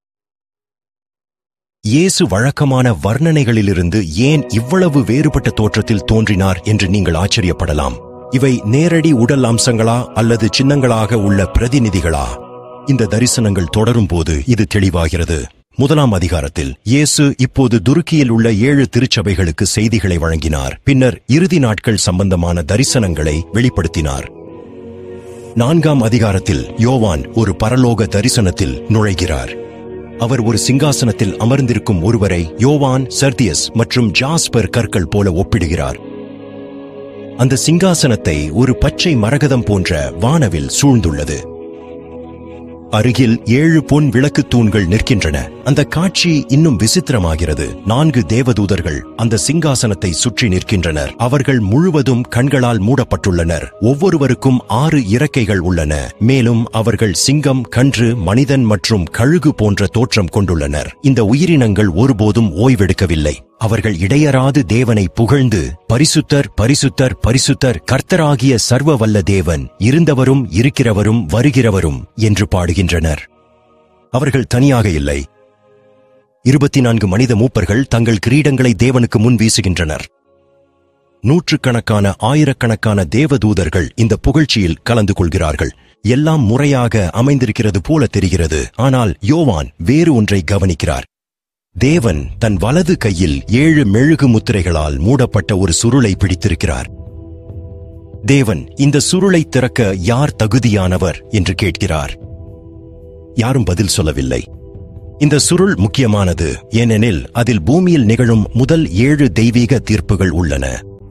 இயேசு வழக்கமான வர்ணனைகளிலிருந்து ஏன் இவ்வளவு வேறுபட்ட தோற்றத்தில் தோன்றினார் என்று நீங்கள் ஆச்சரியப்படலாம் இவை நேரடி உடல் அம்சங்களா அல்லது சின்னங்களாக உள்ள பிரதிநிதிகளா இந்த தரிசனங்கள் தொடரும் போது இது தெளிவாகிறது முதலாம் அதிகாரத்தில் இயேசு இப்போது துருக்கியில் உள்ள ஏழு திருச்சபைகளுக்கு செய்திகளை வழங்கினார் பின்னர் இறுதி நாட்கள் சம்பந்தமான தரிசனங்களை வெளிப்படுத்தினார் நான்காம் அதிகாரத்தில் யோவான் ஒரு பரலோக தரிசனத்தில் நுழைகிறார் அவர் ஒரு சிங்காசனத்தில் அமர்ந்திருக்கும் ஒருவரை யோவான் சர்தியஸ் மற்றும் ஜாஸ்பர் கற்கள் போல ஒப்பிடுகிறார் அந்த சிங்காசனத்தை ஒரு பச்சை மரகதம் போன்ற வானவில் சூழ்ந்துள்ளது அருகில் ஏழு பொன் விளக்குத் தூண்கள் நிற்கின்றன அந்த காட்சி இன்னும் விசித்திரமாகிறது நான்கு தேவதூதர்கள் அந்த சிங்காசனத்தை சுற்றி நிற்கின்றனர் அவர்கள் முழுவதும் கண்களால் மூடப்பட்டுள்ளனர் ஒவ்வொருவருக்கும் ஆறு இறக்கைகள் உள்ளன மேலும் அவர்கள் சிங்கம் கன்று மனிதன் மற்றும் கழுகு போன்ற தோற்றம் கொண்டுள்ளனர் இந்த உயிரினங்கள் ஒருபோதும் ஓய்வெடுக்கவில்லை அவர்கள் இடையறாது தேவனை புகழ்ந்து பரிசுத்தர் பரிசுத்தர் பரிசுத்தர் கர்த்தராகிய சர்வ வல்ல தேவன் இருந்தவரும் இருக்கிறவரும் வருகிறவரும் என்று பாடுகின்றனர் அவர்கள் தனியாக இல்லை இருபத்தி நான்கு மனித மூப்பர்கள் தங்கள் கிரீடங்களை தேவனுக்கு முன் வீசுகின்றனர் நூற்றுக்கணக்கான ஆயிரக்கணக்கான தேவதூதர்கள் இந்த புகழ்ச்சியில் கலந்து கொள்கிறார்கள் எல்லாம் முறையாக அமைந்திருக்கிறது போல தெரிகிறது ஆனால் யோவான் வேறு ஒன்றை கவனிக்கிறார் தேவன் தன் வலது கையில் ஏழு மெழுகு முத்திரைகளால் மூடப்பட்ட ஒரு சுருளை பிடித்திருக்கிறார் தேவன் இந்த சுருளை திறக்க யார் தகுதியானவர் என்று கேட்கிறார் யாரும் பதில் சொல்லவில்லை இந்த சுருள் முக்கியமானது ஏனெனில் அதில் பூமியில் நிகழும் முதல் ஏழு தெய்வீக தீர்ப்புகள் உள்ளன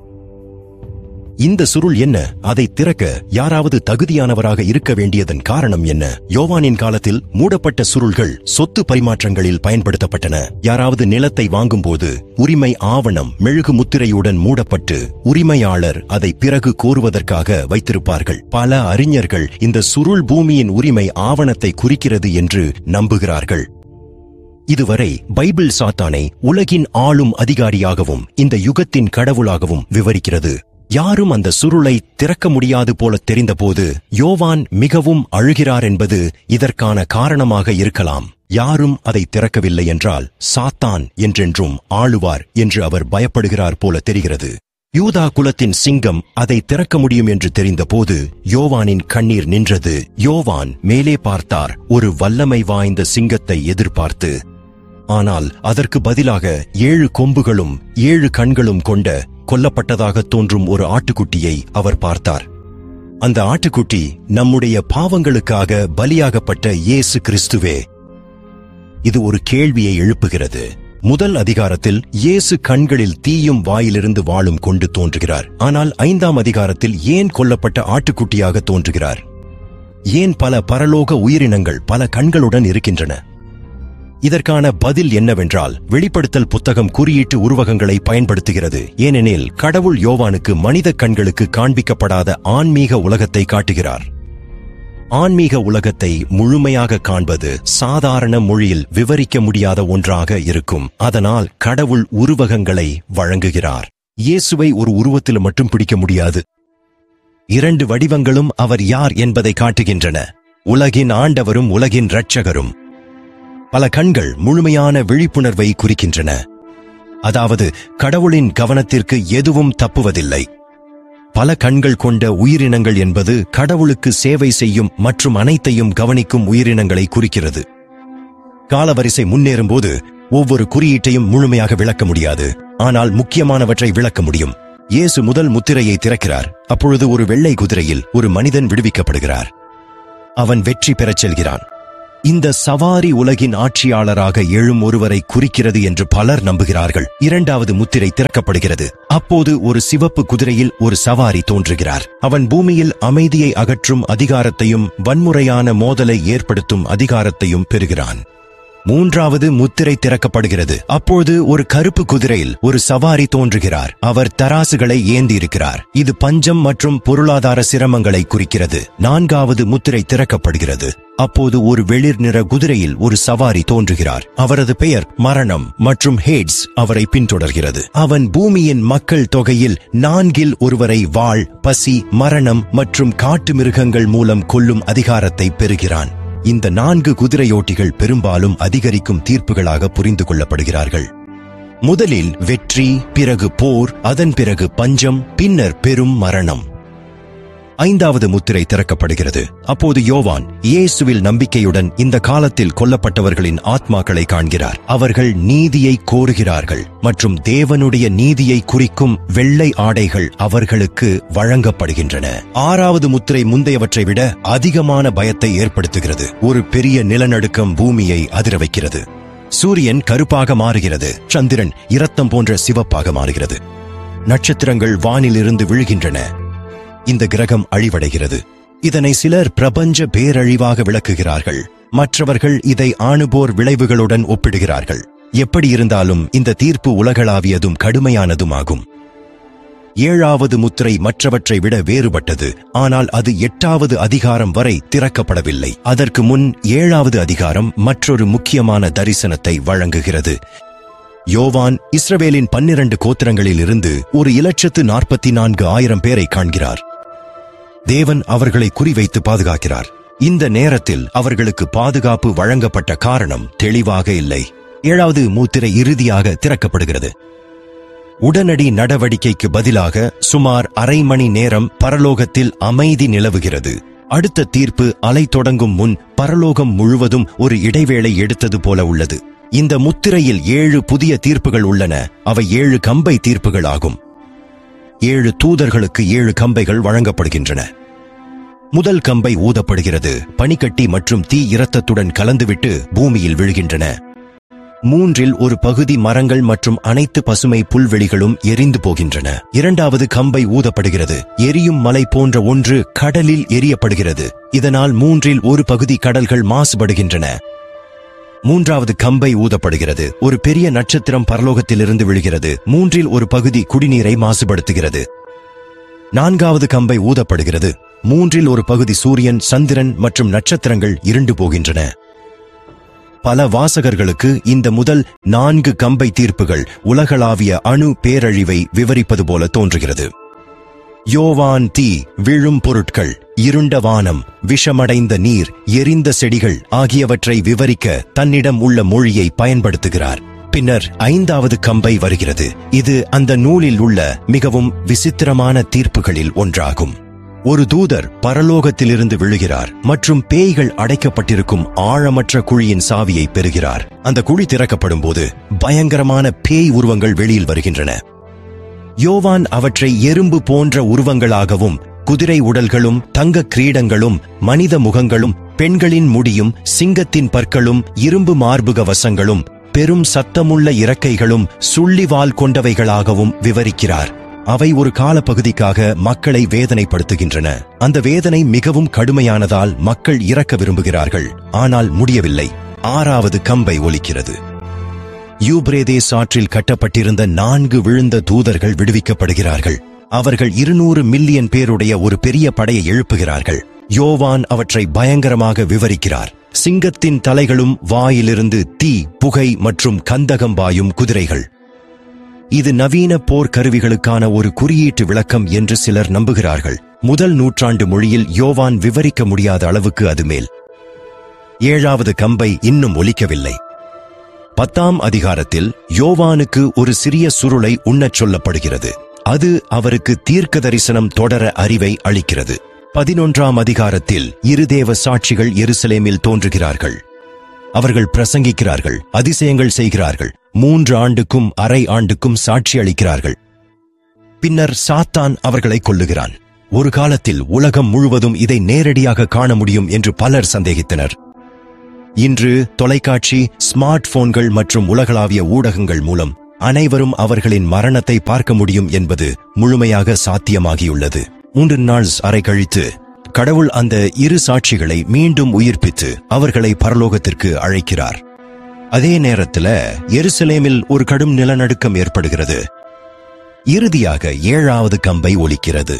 இந்த சுருள் என்ன அதை திறக்க யாராவது தகுதியானவராக இருக்க வேண்டியதன் காரணம் என்ன யோவானின் காலத்தில் மூடப்பட்ட சுருள்கள் சொத்து பரிமாற்றங்களில் பயன்படுத்தப்பட்டன யாராவது நிலத்தை வாங்கும்போது உரிமை ஆவணம் மெழுகு முத்திரையுடன் மூடப்பட்டு உரிமையாளர் அதை பிறகு கோருவதற்காக வைத்திருப்பார்கள் பல அறிஞர்கள் இந்த சுருள் பூமியின் உரிமை ஆவணத்தை குறிக்கிறது என்று நம்புகிறார்கள் இதுவரை பைபிள் சாத்தானை உலகின் ஆளும் அதிகாரியாகவும் இந்த யுகத்தின் கடவுளாகவும் விவரிக்கிறது யாரும் அந்த சுருளை திறக்க முடியாது போல தெரிந்தபோது யோவான் மிகவும் அழுகிறார் என்பது இதற்கான காரணமாக இருக்கலாம் யாரும் அதை திறக்கவில்லை என்றால் சாத்தான் என்றென்றும் ஆளுவார் என்று அவர் பயப்படுகிறார் போல தெரிகிறது யூதா குலத்தின் சிங்கம் அதை திறக்க முடியும் என்று தெரிந்தபோது யோவானின் கண்ணீர் நின்றது யோவான் மேலே பார்த்தார் ஒரு வல்லமை வாய்ந்த சிங்கத்தை எதிர்பார்த்து ஆனால் அதற்கு பதிலாக ஏழு கொம்புகளும் ஏழு கண்களும் கொண்ட கொல்லப்பட்டதாக தோன்றும் ஒரு ஆட்டுக்குட்டியை அவர் பார்த்தார் அந்த ஆட்டுக்குட்டி நம்முடைய பாவங்களுக்காக பலியாகப்பட்ட இயேசு கிறிஸ்துவே இது ஒரு கேள்வியை எழுப்புகிறது முதல் அதிகாரத்தில் இயேசு கண்களில் தீயும் வாயிலிருந்து வாளும் கொண்டு தோன்றுகிறார் ஆனால் ஐந்தாம் அதிகாரத்தில் ஏன் கொல்லப்பட்ட ஆட்டுக்குட்டியாக தோன்றுகிறார் ஏன் பல பரலோக உயிரினங்கள் பல கண்களுடன் இருக்கின்றன இதற்கான பதில் என்னவென்றால் வெளிப்படுத்தல் புத்தகம் குறியீட்டு உருவகங்களை பயன்படுத்துகிறது ஏனெனில் கடவுள் யோவானுக்கு மனித கண்களுக்கு காண்பிக்கப்படாத ஆன்மீக உலகத்தை காட்டுகிறார் ஆன்மீக உலகத்தை முழுமையாக காண்பது சாதாரண மொழியில் விவரிக்க முடியாத ஒன்றாக இருக்கும் அதனால் கடவுள் உருவகங்களை வழங்குகிறார் இயேசுவை ஒரு உருவத்தில் மட்டும் பிடிக்க முடியாது இரண்டு வடிவங்களும் அவர் யார் என்பதை காட்டுகின்றன உலகின் ஆண்டவரும் உலகின் இரட்சகரும் பல கண்கள் முழுமையான விழிப்புணர்வை குறிக்கின்றன அதாவது கடவுளின் கவனத்திற்கு எதுவும் தப்புவதில்லை பல கண்கள் கொண்ட உயிரினங்கள் என்பது கடவுளுக்கு சேவை செய்யும் மற்றும் அனைத்தையும் கவனிக்கும் உயிரினங்களை குறிக்கிறது காலவரிசை முன்னேறும்போது ஒவ்வொரு குறியீட்டையும் முழுமையாக விளக்க முடியாது ஆனால் முக்கியமானவற்றை விளக்க முடியும் இயேசு முதல் முத்திரையை திறக்கிறார் அப்பொழுது ஒரு வெள்ளை குதிரையில் ஒரு மனிதன் விடுவிக்கப்படுகிறார் அவன் வெற்றி பெறச் செல்கிறான் இந்த சவாரி உலகின் ஆட்சியாளராக எழும் ஒருவரை குறிக்கிறது என்று பலர் நம்புகிறார்கள் இரண்டாவது முத்திரை திறக்கப்படுகிறது அப்போது ஒரு சிவப்பு குதிரையில் ஒரு சவாரி தோன்றுகிறார் அவன் பூமியில் அமைதியை அகற்றும் அதிகாரத்தையும் வன்முறையான மோதலை ஏற்படுத்தும் அதிகாரத்தையும் பெறுகிறான் மூன்றாவது முத்திரை திறக்கப்படுகிறது அப்போது ஒரு கருப்பு குதிரையில் ஒரு சவாரி தோன்றுகிறார் அவர் தராசுகளை ஏந்தி இருக்கிறார் இது பஞ்சம் மற்றும் பொருளாதார சிரமங்களை குறிக்கிறது நான்காவது முத்திரை திறக்கப்படுகிறது அப்போது ஒரு வெளிர் நிற குதிரையில் ஒரு சவாரி தோன்றுகிறார் அவரது பெயர் மரணம் மற்றும் ஹேட்ஸ் அவரை பின்தொடர்கிறது அவன் பூமியின் மக்கள் தொகையில் நான்கில் ஒருவரை வாழ் பசி மரணம் மற்றும் காட்டு மிருகங்கள் மூலம் கொல்லும் அதிகாரத்தை பெறுகிறான் இந்த நான்கு குதிரையோட்டிகள் பெரும்பாலும் அதிகரிக்கும் தீர்ப்புகளாக புரிந்து கொள்ளப்படுகிறார்கள் முதலில் வெற்றி பிறகு போர் அதன் பிறகு பஞ்சம் பின்னர் பெரும் மரணம் ஐந்தாவது முத்திரை திறக்கப்படுகிறது அப்போது யோவான் இயேசுவில் நம்பிக்கையுடன் இந்த காலத்தில் கொல்லப்பட்டவர்களின் ஆத்மாக்களை காண்கிறார் அவர்கள் நீதியை கோருகிறார்கள் மற்றும் தேவனுடைய நீதியை குறிக்கும் வெள்ளை ஆடைகள் அவர்களுக்கு வழங்கப்படுகின்றன ஆறாவது முத்திரை முந்தையவற்றை விட அதிகமான பயத்தை ஏற்படுத்துகிறது ஒரு பெரிய நிலநடுக்கம் பூமியை அதிர வைக்கிறது சூரியன் கருப்பாக மாறுகிறது சந்திரன் இரத்தம் போன்ற சிவப்பாக மாறுகிறது நட்சத்திரங்கள் வானிலிருந்து விழுகின்றன இந்த கிரகம் அழிவடைகிறது இதனை சிலர் பிரபஞ்ச பேரழிவாக விளக்குகிறார்கள் மற்றவர்கள் இதை ஆணுபோர் விளைவுகளுடன் ஒப்பிடுகிறார்கள் எப்படி இருந்தாலும் இந்த தீர்ப்பு உலகளாவியதும் கடுமையானதும் ஆகும் ஏழாவது முத்திரை மற்றவற்றை விட வேறுபட்டது ஆனால் அது எட்டாவது அதிகாரம் வரை திறக்கப்படவில்லை அதற்கு முன் ஏழாவது அதிகாரம் மற்றொரு முக்கியமான தரிசனத்தை வழங்குகிறது யோவான் இஸ்ரவேலின் பன்னிரண்டு கோத்திரங்களில் இருந்து ஒரு இலட்சத்து நாற்பத்தி நான்கு ஆயிரம் பேரை காண்கிறார் தேவன் அவர்களை குறிவைத்து பாதுகாக்கிறார் இந்த நேரத்தில் அவர்களுக்கு பாதுகாப்பு வழங்கப்பட்ட காரணம் தெளிவாக இல்லை ஏழாவது மூத்திரை இறுதியாக திறக்கப்படுகிறது உடனடி நடவடிக்கைக்கு பதிலாக சுமார் அரை மணி நேரம் பரலோகத்தில் அமைதி நிலவுகிறது அடுத்த தீர்ப்பு அலை தொடங்கும் முன் பரலோகம் முழுவதும் ஒரு இடைவேளை எடுத்தது போல உள்ளது இந்த முத்திரையில் ஏழு புதிய தீர்ப்புகள் உள்ளன அவை ஏழு கம்பை தீர்ப்புகள் ஆகும் ஏழு தூதர்களுக்கு ஏழு கம்பைகள் வழங்கப்படுகின்றன முதல் கம்பை ஊதப்படுகிறது பனிக்கட்டி மற்றும் தீ இரத்தத்துடன் கலந்துவிட்டு பூமியில் விழுகின்றன மூன்றில் ஒரு பகுதி மரங்கள் மற்றும் அனைத்து பசுமை புல்வெளிகளும் எரிந்து போகின்றன இரண்டாவது கம்பை ஊதப்படுகிறது எரியும் மலை போன்ற ஒன்று கடலில் எரியப்படுகிறது இதனால் மூன்றில் ஒரு பகுதி கடல்கள் மாசுபடுகின்றன மூன்றாவது கம்பை ஊதப்படுகிறது ஒரு பெரிய நட்சத்திரம் பரலோகத்திலிருந்து விழுகிறது மூன்றில் ஒரு பகுதி குடிநீரை மாசுபடுத்துகிறது நான்காவது கம்பை ஊதப்படுகிறது மூன்றில் ஒரு பகுதி சூரியன் சந்திரன் மற்றும் நட்சத்திரங்கள் இருண்டு போகின்றன பல வாசகர்களுக்கு இந்த முதல் நான்கு கம்பை தீர்ப்புகள் உலகளாவிய அணு பேரழிவை விவரிப்பது போல தோன்றுகிறது யோவான் தீ விழும் பொருட்கள் இருண்ட வானம் விஷமடைந்த நீர் எரிந்த செடிகள் ஆகியவற்றை விவரிக்க தன்னிடம் உள்ள மொழியை பயன்படுத்துகிறார் பின்னர் ஐந்தாவது கம்பை வருகிறது இது அந்த நூலில் உள்ள மிகவும் விசித்திரமான தீர்ப்புகளில் ஒன்றாகும் ஒரு தூதர் பரலோகத்திலிருந்து விழுகிறார் மற்றும் பேய்கள் அடைக்கப்பட்டிருக்கும் ஆழமற்ற குழியின் சாவியை பெறுகிறார் அந்த குழி திறக்கப்படும் போது பயங்கரமான பேய் உருவங்கள் வெளியில் வருகின்றன யோவான் அவற்றை எறும்பு போன்ற உருவங்களாகவும் குதிரை உடல்களும் தங்க கிரீடங்களும் மனித முகங்களும் பெண்களின் முடியும் சிங்கத்தின் பற்களும் இரும்பு மார்புக வசங்களும் பெரும் சத்தமுள்ள இறக்கைகளும் சுள்ளிவால் கொண்டவைகளாகவும் விவரிக்கிறார் அவை ஒரு காலப்பகுதிக்காக மக்களை வேதனைப்படுத்துகின்றன அந்த வேதனை மிகவும் கடுமையானதால் மக்கள் இறக்க விரும்புகிறார்கள் ஆனால் முடியவில்லை ஆறாவது கம்பை ஒலிக்கிறது யூப்ரேதேஸ் ஆற்றில் கட்டப்பட்டிருந்த நான்கு விழுந்த தூதர்கள் விடுவிக்கப்படுகிறார்கள் அவர்கள் இருநூறு மில்லியன் பேருடைய ஒரு பெரிய படையை எழுப்புகிறார்கள் யோவான் அவற்றை பயங்கரமாக விவரிக்கிறார் சிங்கத்தின் தலைகளும் வாயிலிருந்து தீ புகை மற்றும் கந்தகம் பாயும் குதிரைகள் இது நவீன போர் கருவிகளுக்கான ஒரு குறியீட்டு விளக்கம் என்று சிலர் நம்புகிறார்கள் முதல் நூற்றாண்டு மொழியில் யோவான் விவரிக்க முடியாத அளவுக்கு அது மேல் ஏழாவது கம்பை இன்னும் ஒலிக்கவில்லை பத்தாம் அதிகாரத்தில் யோவானுக்கு ஒரு சிறிய சுருளை உண்ணச் சொல்லப்படுகிறது அது அவருக்கு தீர்க்க தரிசனம் தொடர அறிவை அளிக்கிறது பதினொன்றாம் அதிகாரத்தில் இருதேவ சாட்சிகள் எருசலேமில் தோன்றுகிறார்கள் அவர்கள் பிரசங்கிக்கிறார்கள் அதிசயங்கள் செய்கிறார்கள் மூன்று ஆண்டுக்கும் அரை ஆண்டுக்கும் சாட்சி அளிக்கிறார்கள் பின்னர் சாத்தான் அவர்களை கொல்லுகிறான் ஒரு காலத்தில் உலகம் முழுவதும் இதை நேரடியாக காண முடியும் என்று பலர் சந்தேகித்தனர் இன்று தொலைக்காட்சி ஸ்மார்ட் போன்கள் மற்றும் உலகளாவிய ஊடகங்கள் மூலம் அனைவரும் அவர்களின் மரணத்தை பார்க்க முடியும் என்பது முழுமையாக சாத்தியமாகியுள்ளது மூன்று நாள் அறை கழித்து கடவுள் அந்த இரு சாட்சிகளை மீண்டும் உயிர்ப்பித்து அவர்களை பரலோகத்திற்கு அழைக்கிறார் அதே நேரத்துல எருசலேமில் ஒரு கடும் நிலநடுக்கம் ஏற்படுகிறது இறுதியாக ஏழாவது கம்பை ஒலிக்கிறது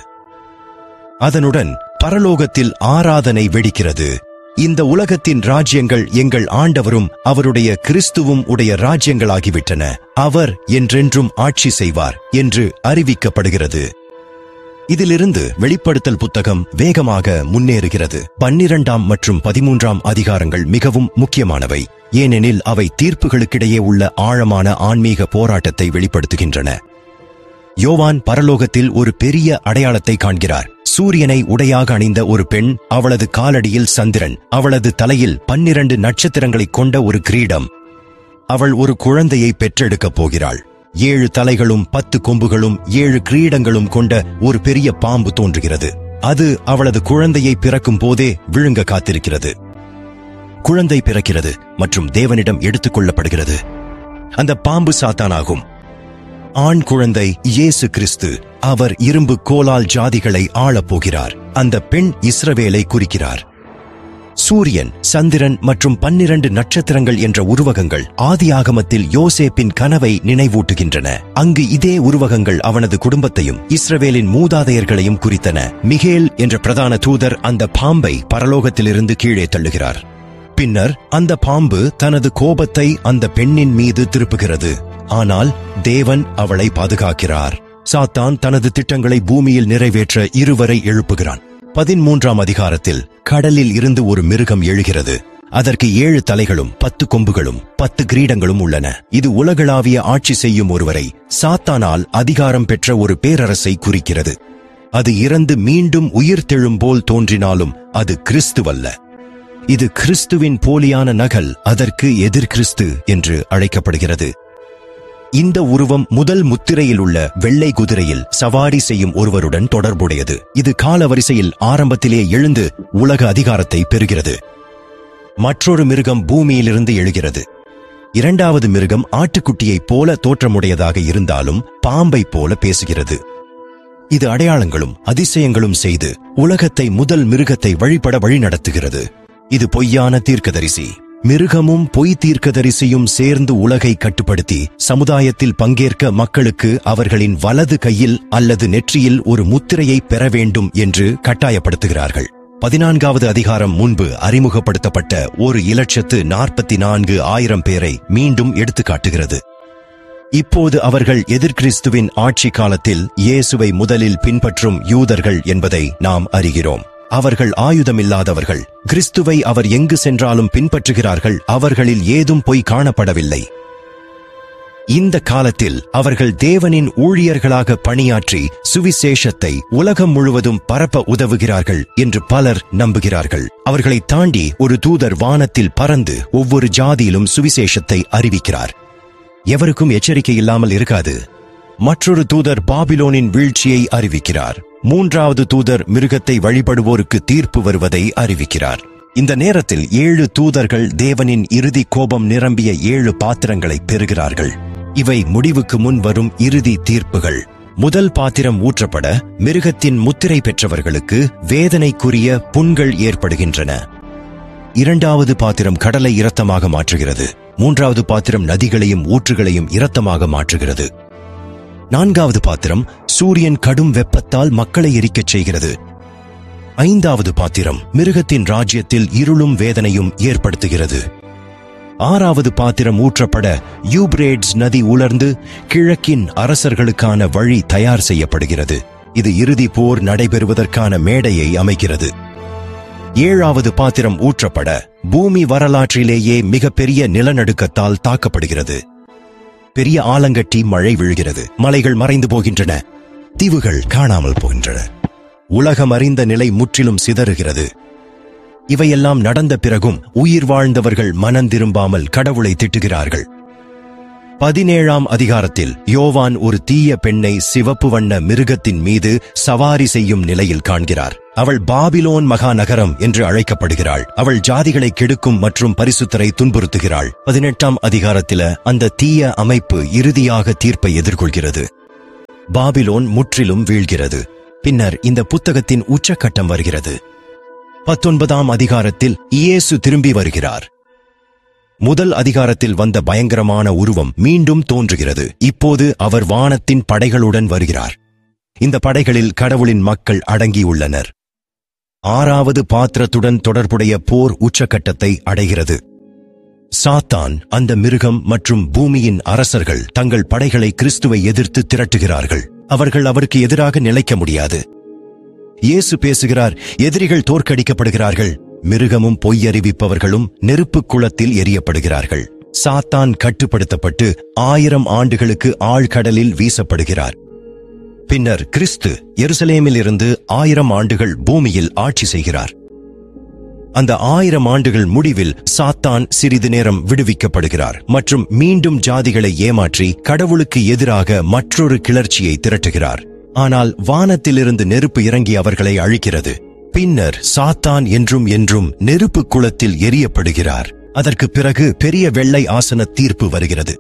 அதனுடன் பரலோகத்தில் ஆராதனை வெடிக்கிறது இந்த உலகத்தின் ராஜ்யங்கள் எங்கள் ஆண்டவரும் அவருடைய கிறிஸ்துவும் உடைய ராஜ்யங்களாகிவிட்டன அவர் என்றென்றும் ஆட்சி செய்வார் என்று அறிவிக்கப்படுகிறது இதிலிருந்து வெளிப்படுத்தல் புத்தகம் வேகமாக முன்னேறுகிறது பன்னிரண்டாம் மற்றும் பதிமூன்றாம் அதிகாரங்கள் மிகவும் முக்கியமானவை ஏனெனில் அவை தீர்ப்புகளுக்கிடையே உள்ள ஆழமான ஆன்மீக போராட்டத்தை வெளிப்படுத்துகின்றன யோவான் பரலோகத்தில் ஒரு பெரிய அடையாளத்தை காண்கிறார் சூரியனை உடையாக அணிந்த ஒரு பெண் அவளது காலடியில் சந்திரன் அவளது தலையில் பன்னிரண்டு நட்சத்திரங்களைக் கொண்ட ஒரு கிரீடம் அவள் ஒரு குழந்தையை பெற்றெடுக்கப் போகிறாள் ஏழு தலைகளும் பத்து கொம்புகளும் ஏழு கிரீடங்களும் கொண்ட ஒரு பெரிய பாம்பு தோன்றுகிறது அது அவளது குழந்தையை பிறக்கும் போதே விழுங்க காத்திருக்கிறது குழந்தை பிறக்கிறது மற்றும் தேவனிடம் எடுத்துக் கொள்ளப்படுகிறது அந்த பாம்பு சாத்தானாகும் ஆண் குழந்தை இயேசு கிறிஸ்து அவர் இரும்பு கோலால் ஜாதிகளை ஆளப் போகிறார் அந்த பெண் இஸ்ரவேலை குறிக்கிறார் சூரியன் சந்திரன் மற்றும் பன்னிரண்டு நட்சத்திரங்கள் என்ற உருவகங்கள் ஆதியாகமத்தில் யோசேப்பின் கனவை நினைவூட்டுகின்றன அங்கு இதே உருவகங்கள் அவனது குடும்பத்தையும் இஸ்ரவேலின் மூதாதையர்களையும் குறித்தன மிகேல் என்ற பிரதான தூதர் அந்த பாம்பை பரலோகத்திலிருந்து கீழே தள்ளுகிறார் பின்னர் அந்த பாம்பு தனது கோபத்தை அந்த பெண்ணின் மீது திருப்புகிறது ஆனால் தேவன் அவளை பாதுகாக்கிறார் சாத்தான் தனது திட்டங்களை பூமியில் நிறைவேற்ற இருவரை எழுப்புகிறான் பதிமூன்றாம் அதிகாரத்தில் கடலில் இருந்து ஒரு மிருகம் எழுகிறது அதற்கு ஏழு தலைகளும் பத்து கொம்புகளும் பத்து கிரீடங்களும் உள்ளன இது உலகளாவிய ஆட்சி செய்யும் ஒருவரை சாத்தானால் அதிகாரம் பெற்ற ஒரு பேரரசை குறிக்கிறது அது இறந்து மீண்டும் உயிர் தெழும்போல் தோன்றினாலும் அது கிறிஸ்துவல்ல இது கிறிஸ்துவின் போலியான நகல் அதற்கு எதிர் கிறிஸ்து என்று அழைக்கப்படுகிறது இந்த உருவம் முதல் முத்திரையில் உள்ள வெள்ளை குதிரையில் சவாரி செய்யும் ஒருவருடன் தொடர்புடையது இது காலவரிசையில் ஆரம்பத்திலே எழுந்து உலக அதிகாரத்தை பெறுகிறது மற்றொரு மிருகம் பூமியிலிருந்து எழுகிறது இரண்டாவது மிருகம் ஆட்டுக்குட்டியைப் போல தோற்றமுடையதாக இருந்தாலும் பாம்பைப் போல பேசுகிறது இது அடையாளங்களும் அதிசயங்களும் செய்து உலகத்தை முதல் மிருகத்தை வழிபட வழிநடத்துகிறது இது பொய்யான தீர்க்கதரிசி மிருகமும் பொய் தீர்க்கதரிசியும் சேர்ந்து உலகை கட்டுப்படுத்தி சமுதாயத்தில் பங்கேற்க மக்களுக்கு அவர்களின் வலது கையில் அல்லது நெற்றியில் ஒரு முத்திரையை பெற வேண்டும் என்று கட்டாயப்படுத்துகிறார்கள் பதினான்காவது அதிகாரம் முன்பு அறிமுகப்படுத்தப்பட்ட ஒரு இலட்சத்து நாற்பத்தி நான்கு ஆயிரம் பேரை மீண்டும் எடுத்துக் காட்டுகிறது இப்போது அவர்கள் எதிர்கிறிஸ்துவின் ஆட்சி காலத்தில் இயேசுவை முதலில் பின்பற்றும் யூதர்கள் என்பதை நாம் அறிகிறோம் அவர்கள் ஆயுதமில்லாதவர்கள் கிறிஸ்துவை அவர் எங்கு சென்றாலும் பின்பற்றுகிறார்கள் அவர்களில் ஏதும் பொய் காணப்படவில்லை இந்த காலத்தில் அவர்கள் தேவனின் ஊழியர்களாக பணியாற்றி சுவிசேஷத்தை உலகம் முழுவதும் பரப்ப உதவுகிறார்கள் என்று பலர் நம்புகிறார்கள் அவர்களை தாண்டி ஒரு தூதர் வானத்தில் பறந்து ஒவ்வொரு ஜாதியிலும் சுவிசேஷத்தை அறிவிக்கிறார் எவருக்கும் எச்சரிக்கை இல்லாமல் இருக்காது மற்றொரு தூதர் பாபிலோனின் வீழ்ச்சியை அறிவிக்கிறார் மூன்றாவது தூதர் மிருகத்தை வழிபடுவோருக்கு தீர்ப்பு வருவதை அறிவிக்கிறார் இந்த நேரத்தில் ஏழு தூதர்கள் தேவனின் இறுதி கோபம் நிரம்பிய ஏழு பாத்திரங்களை பெறுகிறார்கள் இவை முடிவுக்கு முன் வரும் இறுதி தீர்ப்புகள் முதல் பாத்திரம் ஊற்றப்பட மிருகத்தின் முத்திரை பெற்றவர்களுக்கு வேதனைக்குரிய புண்கள் ஏற்படுகின்றன இரண்டாவது பாத்திரம் கடலை இரத்தமாக மாற்றுகிறது மூன்றாவது பாத்திரம் நதிகளையும் ஊற்றுகளையும் இரத்தமாக மாற்றுகிறது நான்காவது பாத்திரம் சூரியன் கடும் வெப்பத்தால் மக்களை எரிக்கச் செய்கிறது ஐந்தாவது பாத்திரம் மிருகத்தின் ராஜ்யத்தில் இருளும் வேதனையும் ஏற்படுத்துகிறது ஆறாவது பாத்திரம் ஊற்றப்பட யூப்ரேட்ஸ் நதி உலர்ந்து கிழக்கின் அரசர்களுக்கான வழி தயார் செய்யப்படுகிறது இது இறுதி போர் நடைபெறுவதற்கான மேடையை அமைக்கிறது ஏழாவது பாத்திரம் ஊற்றப்பட பூமி வரலாற்றிலேயே மிகப்பெரிய நிலநடுக்கத்தால் தாக்கப்படுகிறது பெரிய ஆலங்கட்டி மழை விழுகிறது மலைகள் மறைந்து போகின்றன தீவுகள் காணாமல் போகின்றன உலகம் அறிந்த நிலை முற்றிலும் சிதறுகிறது இவையெல்லாம் நடந்த பிறகும் உயிர் வாழ்ந்தவர்கள் மனம் திரும்பாமல் கடவுளை திட்டுகிறார்கள் பதினேழாம் அதிகாரத்தில் யோவான் ஒரு தீய பெண்ணை சிவப்பு வண்ண மிருகத்தின் மீது சவாரி செய்யும் நிலையில் காண்கிறார் அவள் பாபிலோன் மகாநகரம் என்று அழைக்கப்படுகிறாள் அவள் ஜாதிகளை கெடுக்கும் மற்றும் பரிசுத்தரை துன்புறுத்துகிறாள் பதினெட்டாம் அதிகாரத்தில அந்த தீய அமைப்பு இறுதியாக தீர்ப்பை எதிர்கொள்கிறது பாபிலோன் முற்றிலும் வீழ்கிறது பின்னர் இந்த புத்தகத்தின் உச்சக்கட்டம் வருகிறது பத்தொன்பதாம் அதிகாரத்தில் இயேசு திரும்பி வருகிறார் முதல் அதிகாரத்தில் வந்த பயங்கரமான உருவம் மீண்டும் தோன்றுகிறது இப்போது அவர் வானத்தின் படைகளுடன் வருகிறார் இந்த படைகளில் கடவுளின் மக்கள் அடங்கியுள்ளனர் ஆறாவது பாத்திரத்துடன் தொடர்புடைய போர் உச்சக்கட்டத்தை அடைகிறது சாத்தான் அந்த மிருகம் மற்றும் பூமியின் அரசர்கள் தங்கள் படைகளை கிறிஸ்துவை எதிர்த்து திரட்டுகிறார்கள் அவர்கள் அவருக்கு எதிராக நிலைக்க முடியாது இயேசு பேசுகிறார் எதிரிகள் தோற்கடிக்கப்படுகிறார்கள் மிருகமும் பொய்யறிவிப்பவர்களும் நெருப்புக் குளத்தில் எரியப்படுகிறார்கள் சாத்தான் கட்டுப்படுத்தப்பட்டு ஆயிரம் ஆண்டுகளுக்கு ஆழ்கடலில் வீசப்படுகிறார் பின்னர் கிறிஸ்து எருசலேமில் இருந்து ஆயிரம் ஆண்டுகள் பூமியில் ஆட்சி செய்கிறார் அந்த ஆயிரம் ஆண்டுகள் முடிவில் சாத்தான் சிறிது நேரம் விடுவிக்கப்படுகிறார் மற்றும் மீண்டும் ஜாதிகளை ஏமாற்றி கடவுளுக்கு எதிராக மற்றொரு கிளர்ச்சியை திரட்டுகிறார் ஆனால் வானத்திலிருந்து நெருப்பு இறங்கி அவர்களை அழிக்கிறது பின்னர் சாத்தான் என்றும் என்றும் நெருப்பு குளத்தில் எரியப்படுகிறார் அதற்கு பிறகு பெரிய வெள்ளை ஆசன தீர்ப்பு வருகிறது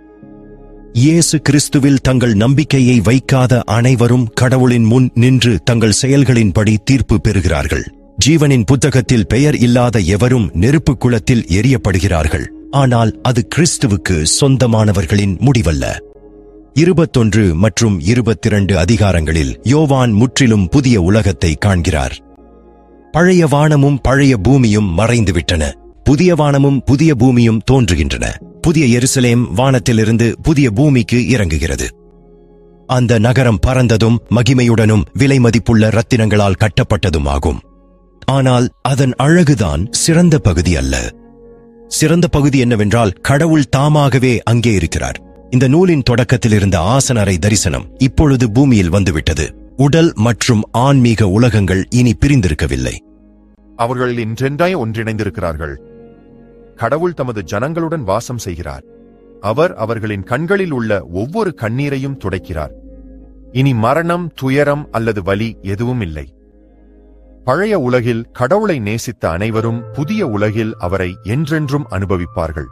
இயேசு கிறிஸ்துவில் தங்கள் நம்பிக்கையை வைக்காத அனைவரும் கடவுளின் முன் நின்று தங்கள் செயல்களின்படி தீர்ப்பு பெறுகிறார்கள் ஜீவனின் புத்தகத்தில் பெயர் இல்லாத எவரும் நெருப்பு குளத்தில் எரியப்படுகிறார்கள் ஆனால் அது கிறிஸ்துவுக்கு சொந்தமானவர்களின் முடிவல்ல இருபத்தொன்று மற்றும் இருபத்திரண்டு அதிகாரங்களில் யோவான் முற்றிலும் புதிய உலகத்தை காண்கிறார் பழைய வானமும் பழைய பூமியும் மறைந்துவிட்டன புதிய வானமும் புதிய பூமியும் தோன்றுகின்றன புதிய எருசலேம் வானத்திலிருந்து புதிய பூமிக்கு இறங்குகிறது அந்த நகரம் பறந்ததும் மகிமையுடனும் விலை மதிப்புள்ள ரத்தினங்களால் கட்டப்பட்டதுமாகும் ஆனால் அதன் அழகுதான் சிறந்த பகுதி அல்ல சிறந்த பகுதி என்னவென்றால் கடவுள் தாமாகவே அங்கே இருக்கிறார் இந்த நூலின் தொடக்கத்தில் இருந்த ஆசனரை தரிசனம் இப்பொழுது பூமியில் வந்துவிட்டது உடல் மற்றும் ஆன்மீக உலகங்கள் இனி பிரிந்திருக்கவில்லை அவர்கள் இன்றென்றாய் ஒன்றிணைந்திருக்கிறார்கள் கடவுள் தமது ஜனங்களுடன் வாசம் செய்கிறார் அவர் அவர்களின் கண்களில் உள்ள ஒவ்வொரு கண்ணீரையும் துடைக்கிறார் இனி மரணம் துயரம் அல்லது வலி எதுவும் இல்லை பழைய உலகில் கடவுளை நேசித்த அனைவரும் புதிய உலகில் அவரை என்றென்றும் அனுபவிப்பார்கள்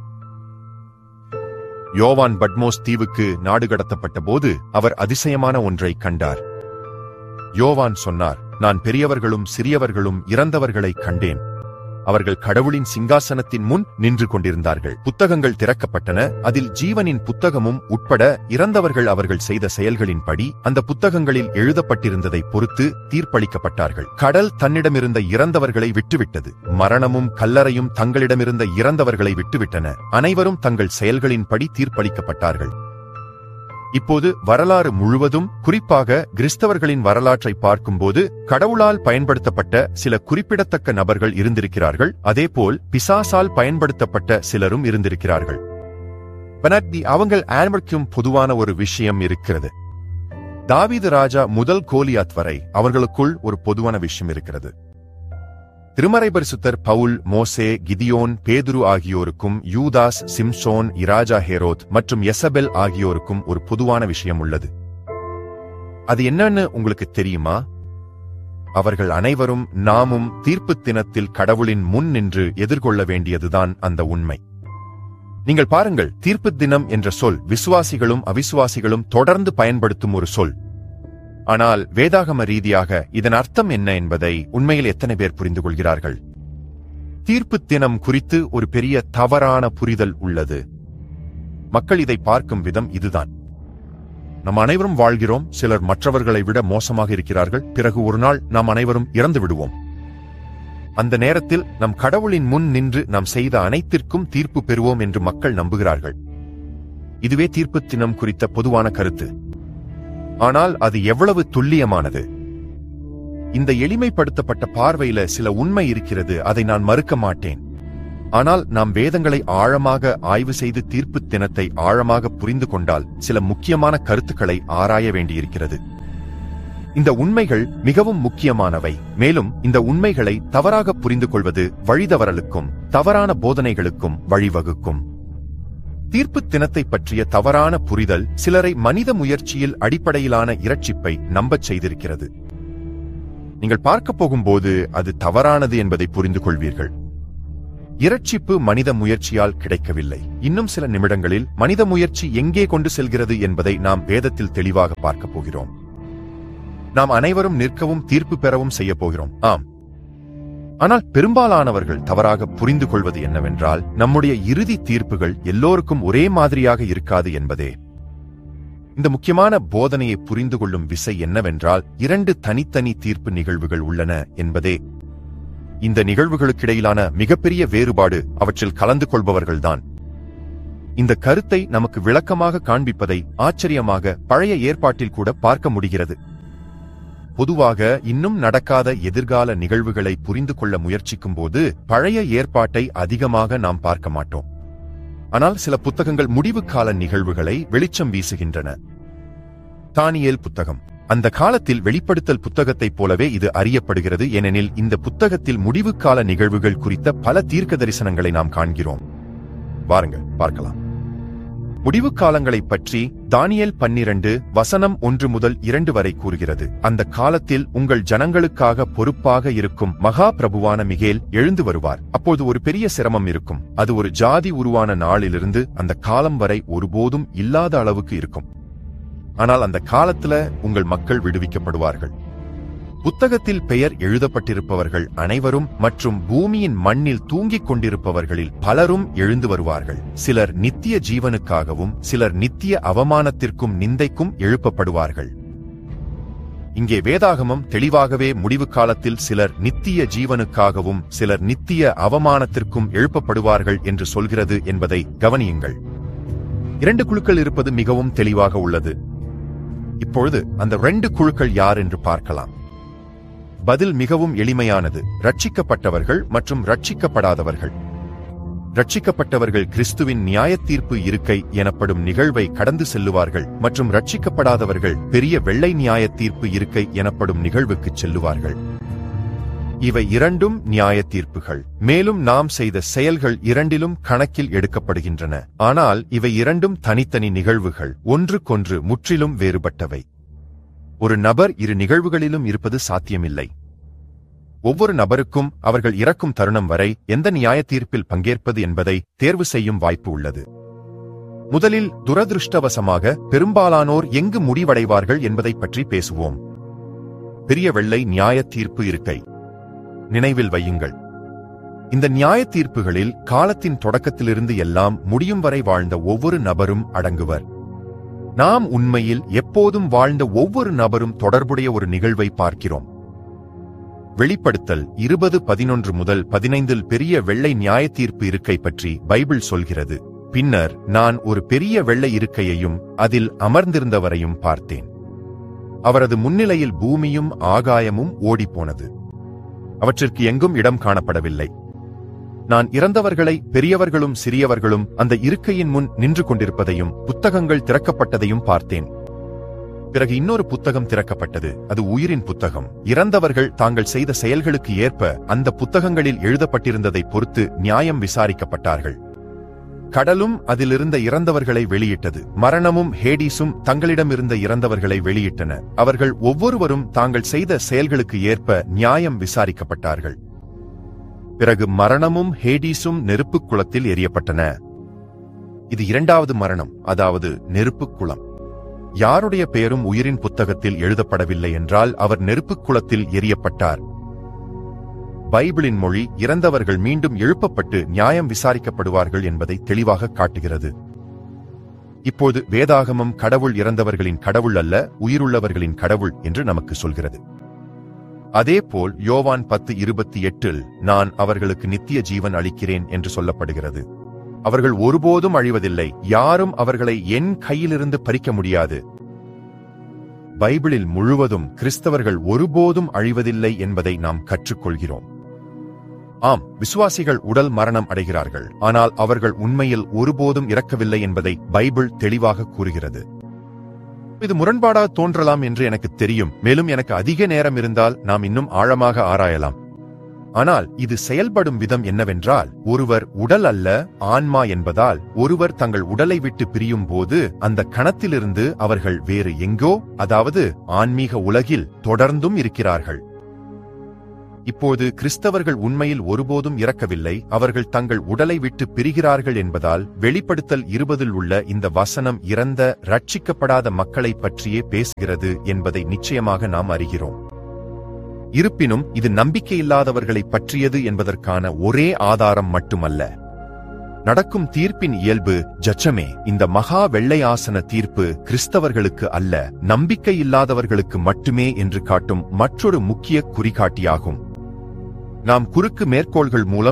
யோவான் பட்மோஸ் தீவுக்கு நாடு கடத்தப்பட்ட போது அவர் அதிசயமான ஒன்றை கண்டார் யோவான் சொன்னார் நான் பெரியவர்களும் சிறியவர்களும் இறந்தவர்களை கண்டேன் அவர்கள் கடவுளின் சிங்காசனத்தின் முன் நின்று கொண்டிருந்தார்கள் புத்தகங்கள் திறக்கப்பட்டன அதில் ஜீவனின் புத்தகமும் உட்பட இறந்தவர்கள் அவர்கள் செய்த செயல்களின்படி அந்த புத்தகங்களில் எழுதப்பட்டிருந்ததை பொறுத்து தீர்ப்பளிக்கப்பட்டார்கள் கடல் தன்னிடமிருந்த இறந்தவர்களை விட்டுவிட்டது மரணமும் கல்லறையும் தங்களிடமிருந்த இறந்தவர்களை விட்டுவிட்டன அனைவரும் தங்கள் செயல்களின்படி தீர்ப்பளிக்கப்பட்டார்கள் இப்போது வரலாறு முழுவதும் குறிப்பாக கிறிஸ்தவர்களின் வரலாற்றை பார்க்கும்போது கடவுளால் பயன்படுத்தப்பட்ட சில குறிப்பிடத்தக்க நபர்கள் இருந்திருக்கிறார்கள் அதேபோல் பிசாசால் பயன்படுத்தப்பட்ட சிலரும் இருந்திருக்கிறார்கள் பனட்டி அவங்கள் ஆன்மர்க்கும் பொதுவான ஒரு விஷயம் இருக்கிறது தாவீது ராஜா முதல் கோலியாத் வரை அவர்களுக்குள் ஒரு பொதுவான விஷயம் இருக்கிறது திருமறை பரிசுத்தர் பவுல் மோசே கிதியோன் பேதுரு ஆகியோருக்கும் யூதாஸ் சிம்சோன் இராஜா ஹேரோத் மற்றும் எசபெல் ஆகியோருக்கும் ஒரு பொதுவான விஷயம் உள்ளது அது என்னன்னு உங்களுக்கு தெரியுமா அவர்கள் அனைவரும் நாமும் தீர்ப்புத் தினத்தில் கடவுளின் முன் நின்று எதிர்கொள்ள வேண்டியதுதான் அந்த உண்மை நீங்கள் பாருங்கள் தீர்ப்புத் தினம் என்ற சொல் விசுவாசிகளும் அவிசுவாசிகளும் தொடர்ந்து பயன்படுத்தும் ஒரு சொல் ஆனால் வேதாகம ரீதியாக இதன் அர்த்தம் என்ன என்பதை உண்மையில் எத்தனை பேர் புரிந்து கொள்கிறார்கள் தீர்ப்புத் தினம் குறித்து ஒரு பெரிய தவறான புரிதல் உள்ளது மக்கள் இதை பார்க்கும் விதம் இதுதான் நம் அனைவரும் வாழ்கிறோம் சிலர் மற்றவர்களை விட மோசமாக இருக்கிறார்கள் பிறகு ஒரு நாள் நாம் அனைவரும் இறந்து விடுவோம் அந்த நேரத்தில் நம் கடவுளின் முன் நின்று நாம் செய்த அனைத்திற்கும் தீர்ப்பு பெறுவோம் என்று மக்கள் நம்புகிறார்கள் இதுவே தீர்ப்புத் தினம் குறித்த பொதுவான கருத்து ஆனால் அது எவ்வளவு துல்லியமானது இந்த எளிமைப்படுத்தப்பட்ட பார்வையில சில உண்மை இருக்கிறது அதை நான் மறுக்க மாட்டேன் ஆனால் நாம் வேதங்களை ஆழமாக ஆய்வு செய்து தீர்ப்புத் தினத்தை ஆழமாக புரிந்து கொண்டால் சில முக்கியமான கருத்துக்களை ஆராய வேண்டியிருக்கிறது இந்த உண்மைகள் மிகவும் முக்கியமானவை மேலும் இந்த உண்மைகளை தவறாக புரிந்து கொள்வது வழிதவறலுக்கும் தவறான போதனைகளுக்கும் வழிவகுக்கும் தீர்ப்புத் தினத்தை பற்றிய தவறான புரிதல் சிலரை மனித முயற்சியில் அடிப்படையிலான இரட்சிப்பை நம்பச் செய்திருக்கிறது நீங்கள் பார்க்கப் போகும்போது அது தவறானது என்பதை புரிந்து கொள்வீர்கள் இரட்சிப்பு மனித முயற்சியால் கிடைக்கவில்லை இன்னும் சில நிமிடங்களில் மனித முயற்சி எங்கே கொண்டு செல்கிறது என்பதை நாம் வேதத்தில் தெளிவாக பார்க்கப் போகிறோம் நாம் அனைவரும் நிற்கவும் தீர்ப்பு பெறவும் செய்யப் போகிறோம் ஆம் ஆனால் பெரும்பாலானவர்கள் தவறாக புரிந்து கொள்வது என்னவென்றால் நம்முடைய இறுதி தீர்ப்புகள் எல்லோருக்கும் ஒரே மாதிரியாக இருக்காது என்பதே இந்த முக்கியமான போதனையை புரிந்து கொள்ளும் விசை என்னவென்றால் இரண்டு தனித்தனி தீர்ப்பு நிகழ்வுகள் உள்ளன என்பதே இந்த நிகழ்வுகளுக்கிடையிலான மிகப்பெரிய வேறுபாடு அவற்றில் கலந்து கொள்பவர்கள்தான் இந்த கருத்தை நமக்கு விளக்கமாக காண்பிப்பதை ஆச்சரியமாக பழைய ஏற்பாட்டில் கூட பார்க்க முடிகிறது பொதுவாக இன்னும் நடக்காத எதிர்கால நிகழ்வுகளை புரிந்து கொள்ள முயற்சிக்கும் போது பழைய ஏற்பாட்டை அதிகமாக நாம் பார்க்க மாட்டோம் ஆனால் சில புத்தகங்கள் முடிவு கால நிகழ்வுகளை வெளிச்சம் வீசுகின்றன தானியேல் புத்தகம் அந்த காலத்தில் வெளிப்படுத்தல் புத்தகத்தைப் போலவே இது அறியப்படுகிறது ஏனெனில் இந்த புத்தகத்தில் முடிவு கால நிகழ்வுகள் குறித்த பல தீர்க்க தரிசனங்களை நாம் காண்கிறோம் வாருங்கள் பார்க்கலாம் முடிவு காலங்களைப் பற்றி தானியேல் பன்னிரண்டு வசனம் ஒன்று முதல் இரண்டு வரை கூறுகிறது அந்த காலத்தில் உங்கள் ஜனங்களுக்காக பொறுப்பாக இருக்கும் மகா பிரபுவான மிகேல் எழுந்து வருவார் அப்போது ஒரு பெரிய சிரமம் இருக்கும் அது ஒரு ஜாதி உருவான நாளிலிருந்து அந்த காலம் வரை ஒருபோதும் இல்லாத அளவுக்கு இருக்கும் ஆனால் அந்த காலத்துல உங்கள் மக்கள் விடுவிக்கப்படுவார்கள் புத்தகத்தில் பெயர் எழுதப்பட்டிருப்பவர்கள் அனைவரும் மற்றும் பூமியின் மண்ணில் தூங்கிக் கொண்டிருப்பவர்களில் பலரும் எழுந்து வருவார்கள் சிலர் நித்திய ஜீவனுக்காகவும் சிலர் நித்திய அவமானத்திற்கும் நிந்தைக்கும் எழுப்பப்படுவார்கள் இங்கே வேதாகமம் தெளிவாகவே முடிவு காலத்தில் சிலர் நித்திய ஜீவனுக்காகவும் சிலர் நித்திய அவமானத்திற்கும் எழுப்பப்படுவார்கள் என்று சொல்கிறது என்பதை கவனியுங்கள் இரண்டு குழுக்கள் இருப்பது மிகவும் தெளிவாக உள்ளது இப்பொழுது அந்த ரெண்டு குழுக்கள் யார் என்று பார்க்கலாம் பதில் மிகவும் எளிமையானது ரட்சிக்கப்பட்டவர்கள் மற்றும் ரட்சிக்கப்படாதவர்கள் ரட்சிக்கப்பட்டவர்கள் கிறிஸ்துவின் நியாயத்தீர்ப்பு இருக்கை எனப்படும் நிகழ்வை கடந்து செல்லுவார்கள் மற்றும் ரட்சிக்கப்படாதவர்கள் பெரிய வெள்ளை நியாயத்தீர்ப்பு இருக்கை எனப்படும் நிகழ்வுக்கு செல்லுவார்கள் இவை இரண்டும் நியாய தீர்ப்புகள் மேலும் நாம் செய்த செயல்கள் இரண்டிலும் கணக்கில் எடுக்கப்படுகின்றன ஆனால் இவை இரண்டும் தனித்தனி நிகழ்வுகள் ஒன்றுக்கொன்று முற்றிலும் வேறுபட்டவை ஒரு நபர் இரு நிகழ்வுகளிலும் இருப்பது சாத்தியமில்லை ஒவ்வொரு நபருக்கும் அவர்கள் இறக்கும் தருணம் வரை எந்த நியாய தீர்ப்பில் பங்கேற்பது என்பதை தேர்வு செய்யும் வாய்ப்பு உள்ளது முதலில் துரதிருஷ்டவசமாக பெரும்பாலானோர் எங்கு முடிவடைவார்கள் என்பதை பற்றி பேசுவோம் பெரிய வெள்ளை நியாய தீர்ப்பு இருக்கை நினைவில் வையுங்கள் இந்த நியாய தீர்ப்புகளில் காலத்தின் தொடக்கத்திலிருந்து எல்லாம் முடியும் வரை வாழ்ந்த ஒவ்வொரு நபரும் அடங்குவர் நாம் உண்மையில் எப்போதும் வாழ்ந்த ஒவ்வொரு நபரும் தொடர்புடைய ஒரு நிகழ்வை பார்க்கிறோம் வெளிப்படுத்தல் இருபது பதினொன்று முதல் பதினைந்தில் பெரிய வெள்ளை நியாய தீர்ப்பு இருக்கை பற்றி பைபிள் சொல்கிறது பின்னர் நான் ஒரு பெரிய வெள்ளை இருக்கையையும் அதில் அமர்ந்திருந்தவரையும் பார்த்தேன் அவரது முன்னிலையில் பூமியும் ஆகாயமும் ஓடிப்போனது அவற்றிற்கு எங்கும் இடம் காணப்படவில்லை நான் இறந்தவர்களை பெரியவர்களும் சிறியவர்களும் அந்த இருக்கையின் முன் நின்று கொண்டிருப்பதையும் புத்தகங்கள் திறக்கப்பட்டதையும் பார்த்தேன் பிறகு இன்னொரு புத்தகம் திறக்கப்பட்டது அது உயிரின் புத்தகம் இறந்தவர்கள் தாங்கள் செய்த செயல்களுக்கு ஏற்ப அந்த புத்தகங்களில் எழுதப்பட்டிருந்ததை பொறுத்து நியாயம் விசாரிக்கப்பட்டார்கள் கடலும் அதிலிருந்த இறந்தவர்களை வெளியிட்டது மரணமும் ஹேடிஸும் தங்களிடமிருந்த இறந்தவர்களை வெளியிட்டன அவர்கள் ஒவ்வொருவரும் தாங்கள் செய்த செயல்களுக்கு ஏற்ப நியாயம் விசாரிக்கப்பட்டார்கள் பிறகு மரணமும் ஹேடிஸும் நெருப்புக் குளத்தில் எரியப்பட்டன இது இரண்டாவது மரணம் அதாவது நெருப்புக் குளம் யாருடைய பெயரும் உயிரின் புத்தகத்தில் எழுதப்படவில்லை என்றால் அவர் நெருப்புக் குளத்தில் எரியப்பட்டார் பைபிளின் மொழி இறந்தவர்கள் மீண்டும் எழுப்பப்பட்டு நியாயம் விசாரிக்கப்படுவார்கள் என்பதை தெளிவாக காட்டுகிறது இப்போது வேதாகமம் கடவுள் இறந்தவர்களின் கடவுள் அல்ல உயிருள்ளவர்களின் கடவுள் என்று நமக்கு சொல்கிறது அதேபோல் யோவான் பத்து இருபத்தி எட்டில் நான் அவர்களுக்கு நித்திய ஜீவன் அளிக்கிறேன் என்று சொல்லப்படுகிறது அவர்கள் ஒருபோதும் அழிவதில்லை யாரும் அவர்களை என் கையிலிருந்து பறிக்க முடியாது பைபிளில் முழுவதும் கிறிஸ்தவர்கள் ஒருபோதும் அழிவதில்லை என்பதை நாம் கற்றுக்கொள்கிறோம் ஆம் விசுவாசிகள் உடல் மரணம் அடைகிறார்கள் ஆனால் அவர்கள் உண்மையில் ஒருபோதும் இறக்கவில்லை என்பதை பைபிள் தெளிவாக கூறுகிறது இது முரண்பாடாக தோன்றலாம் என்று எனக்கு தெரியும் மேலும் எனக்கு அதிக நேரம் இருந்தால் நாம் இன்னும் ஆழமாக ஆராயலாம் ஆனால் இது செயல்படும் விதம் என்னவென்றால் ஒருவர் உடல் அல்ல ஆன்மா என்பதால் ஒருவர் தங்கள் உடலை விட்டு பிரியும் போது அந்த கணத்திலிருந்து அவர்கள் வேறு எங்கோ அதாவது ஆன்மீக உலகில் தொடர்ந்தும் இருக்கிறார்கள் இப்போது கிறிஸ்தவர்கள் உண்மையில் ஒருபோதும் இறக்கவில்லை அவர்கள் தங்கள் உடலை விட்டு பிரிகிறார்கள் என்பதால் வெளிப்படுத்தல் இருபதில் உள்ள இந்த வசனம் இறந்த ரட்சிக்கப்படாத மக்களைப் பற்றியே பேசுகிறது என்பதை நிச்சயமாக நாம் அறிகிறோம் இருப்பினும் இது நம்பிக்கையில்லாதவர்களை பற்றியது என்பதற்கான ஒரே ஆதாரம் மட்டுமல்ல நடக்கும் தீர்ப்பின் இயல்பு ஜச்சமே இந்த மகா வெள்ளை ஆசன தீர்ப்பு கிறிஸ்தவர்களுக்கு அல்ல நம்பிக்கையில்லாதவர்களுக்கு மட்டுமே என்று காட்டும் மற்றொரு முக்கிய குறிகாட்டியாகும் நாம் குறுக்கு மேற்கோள்கள் மூலம்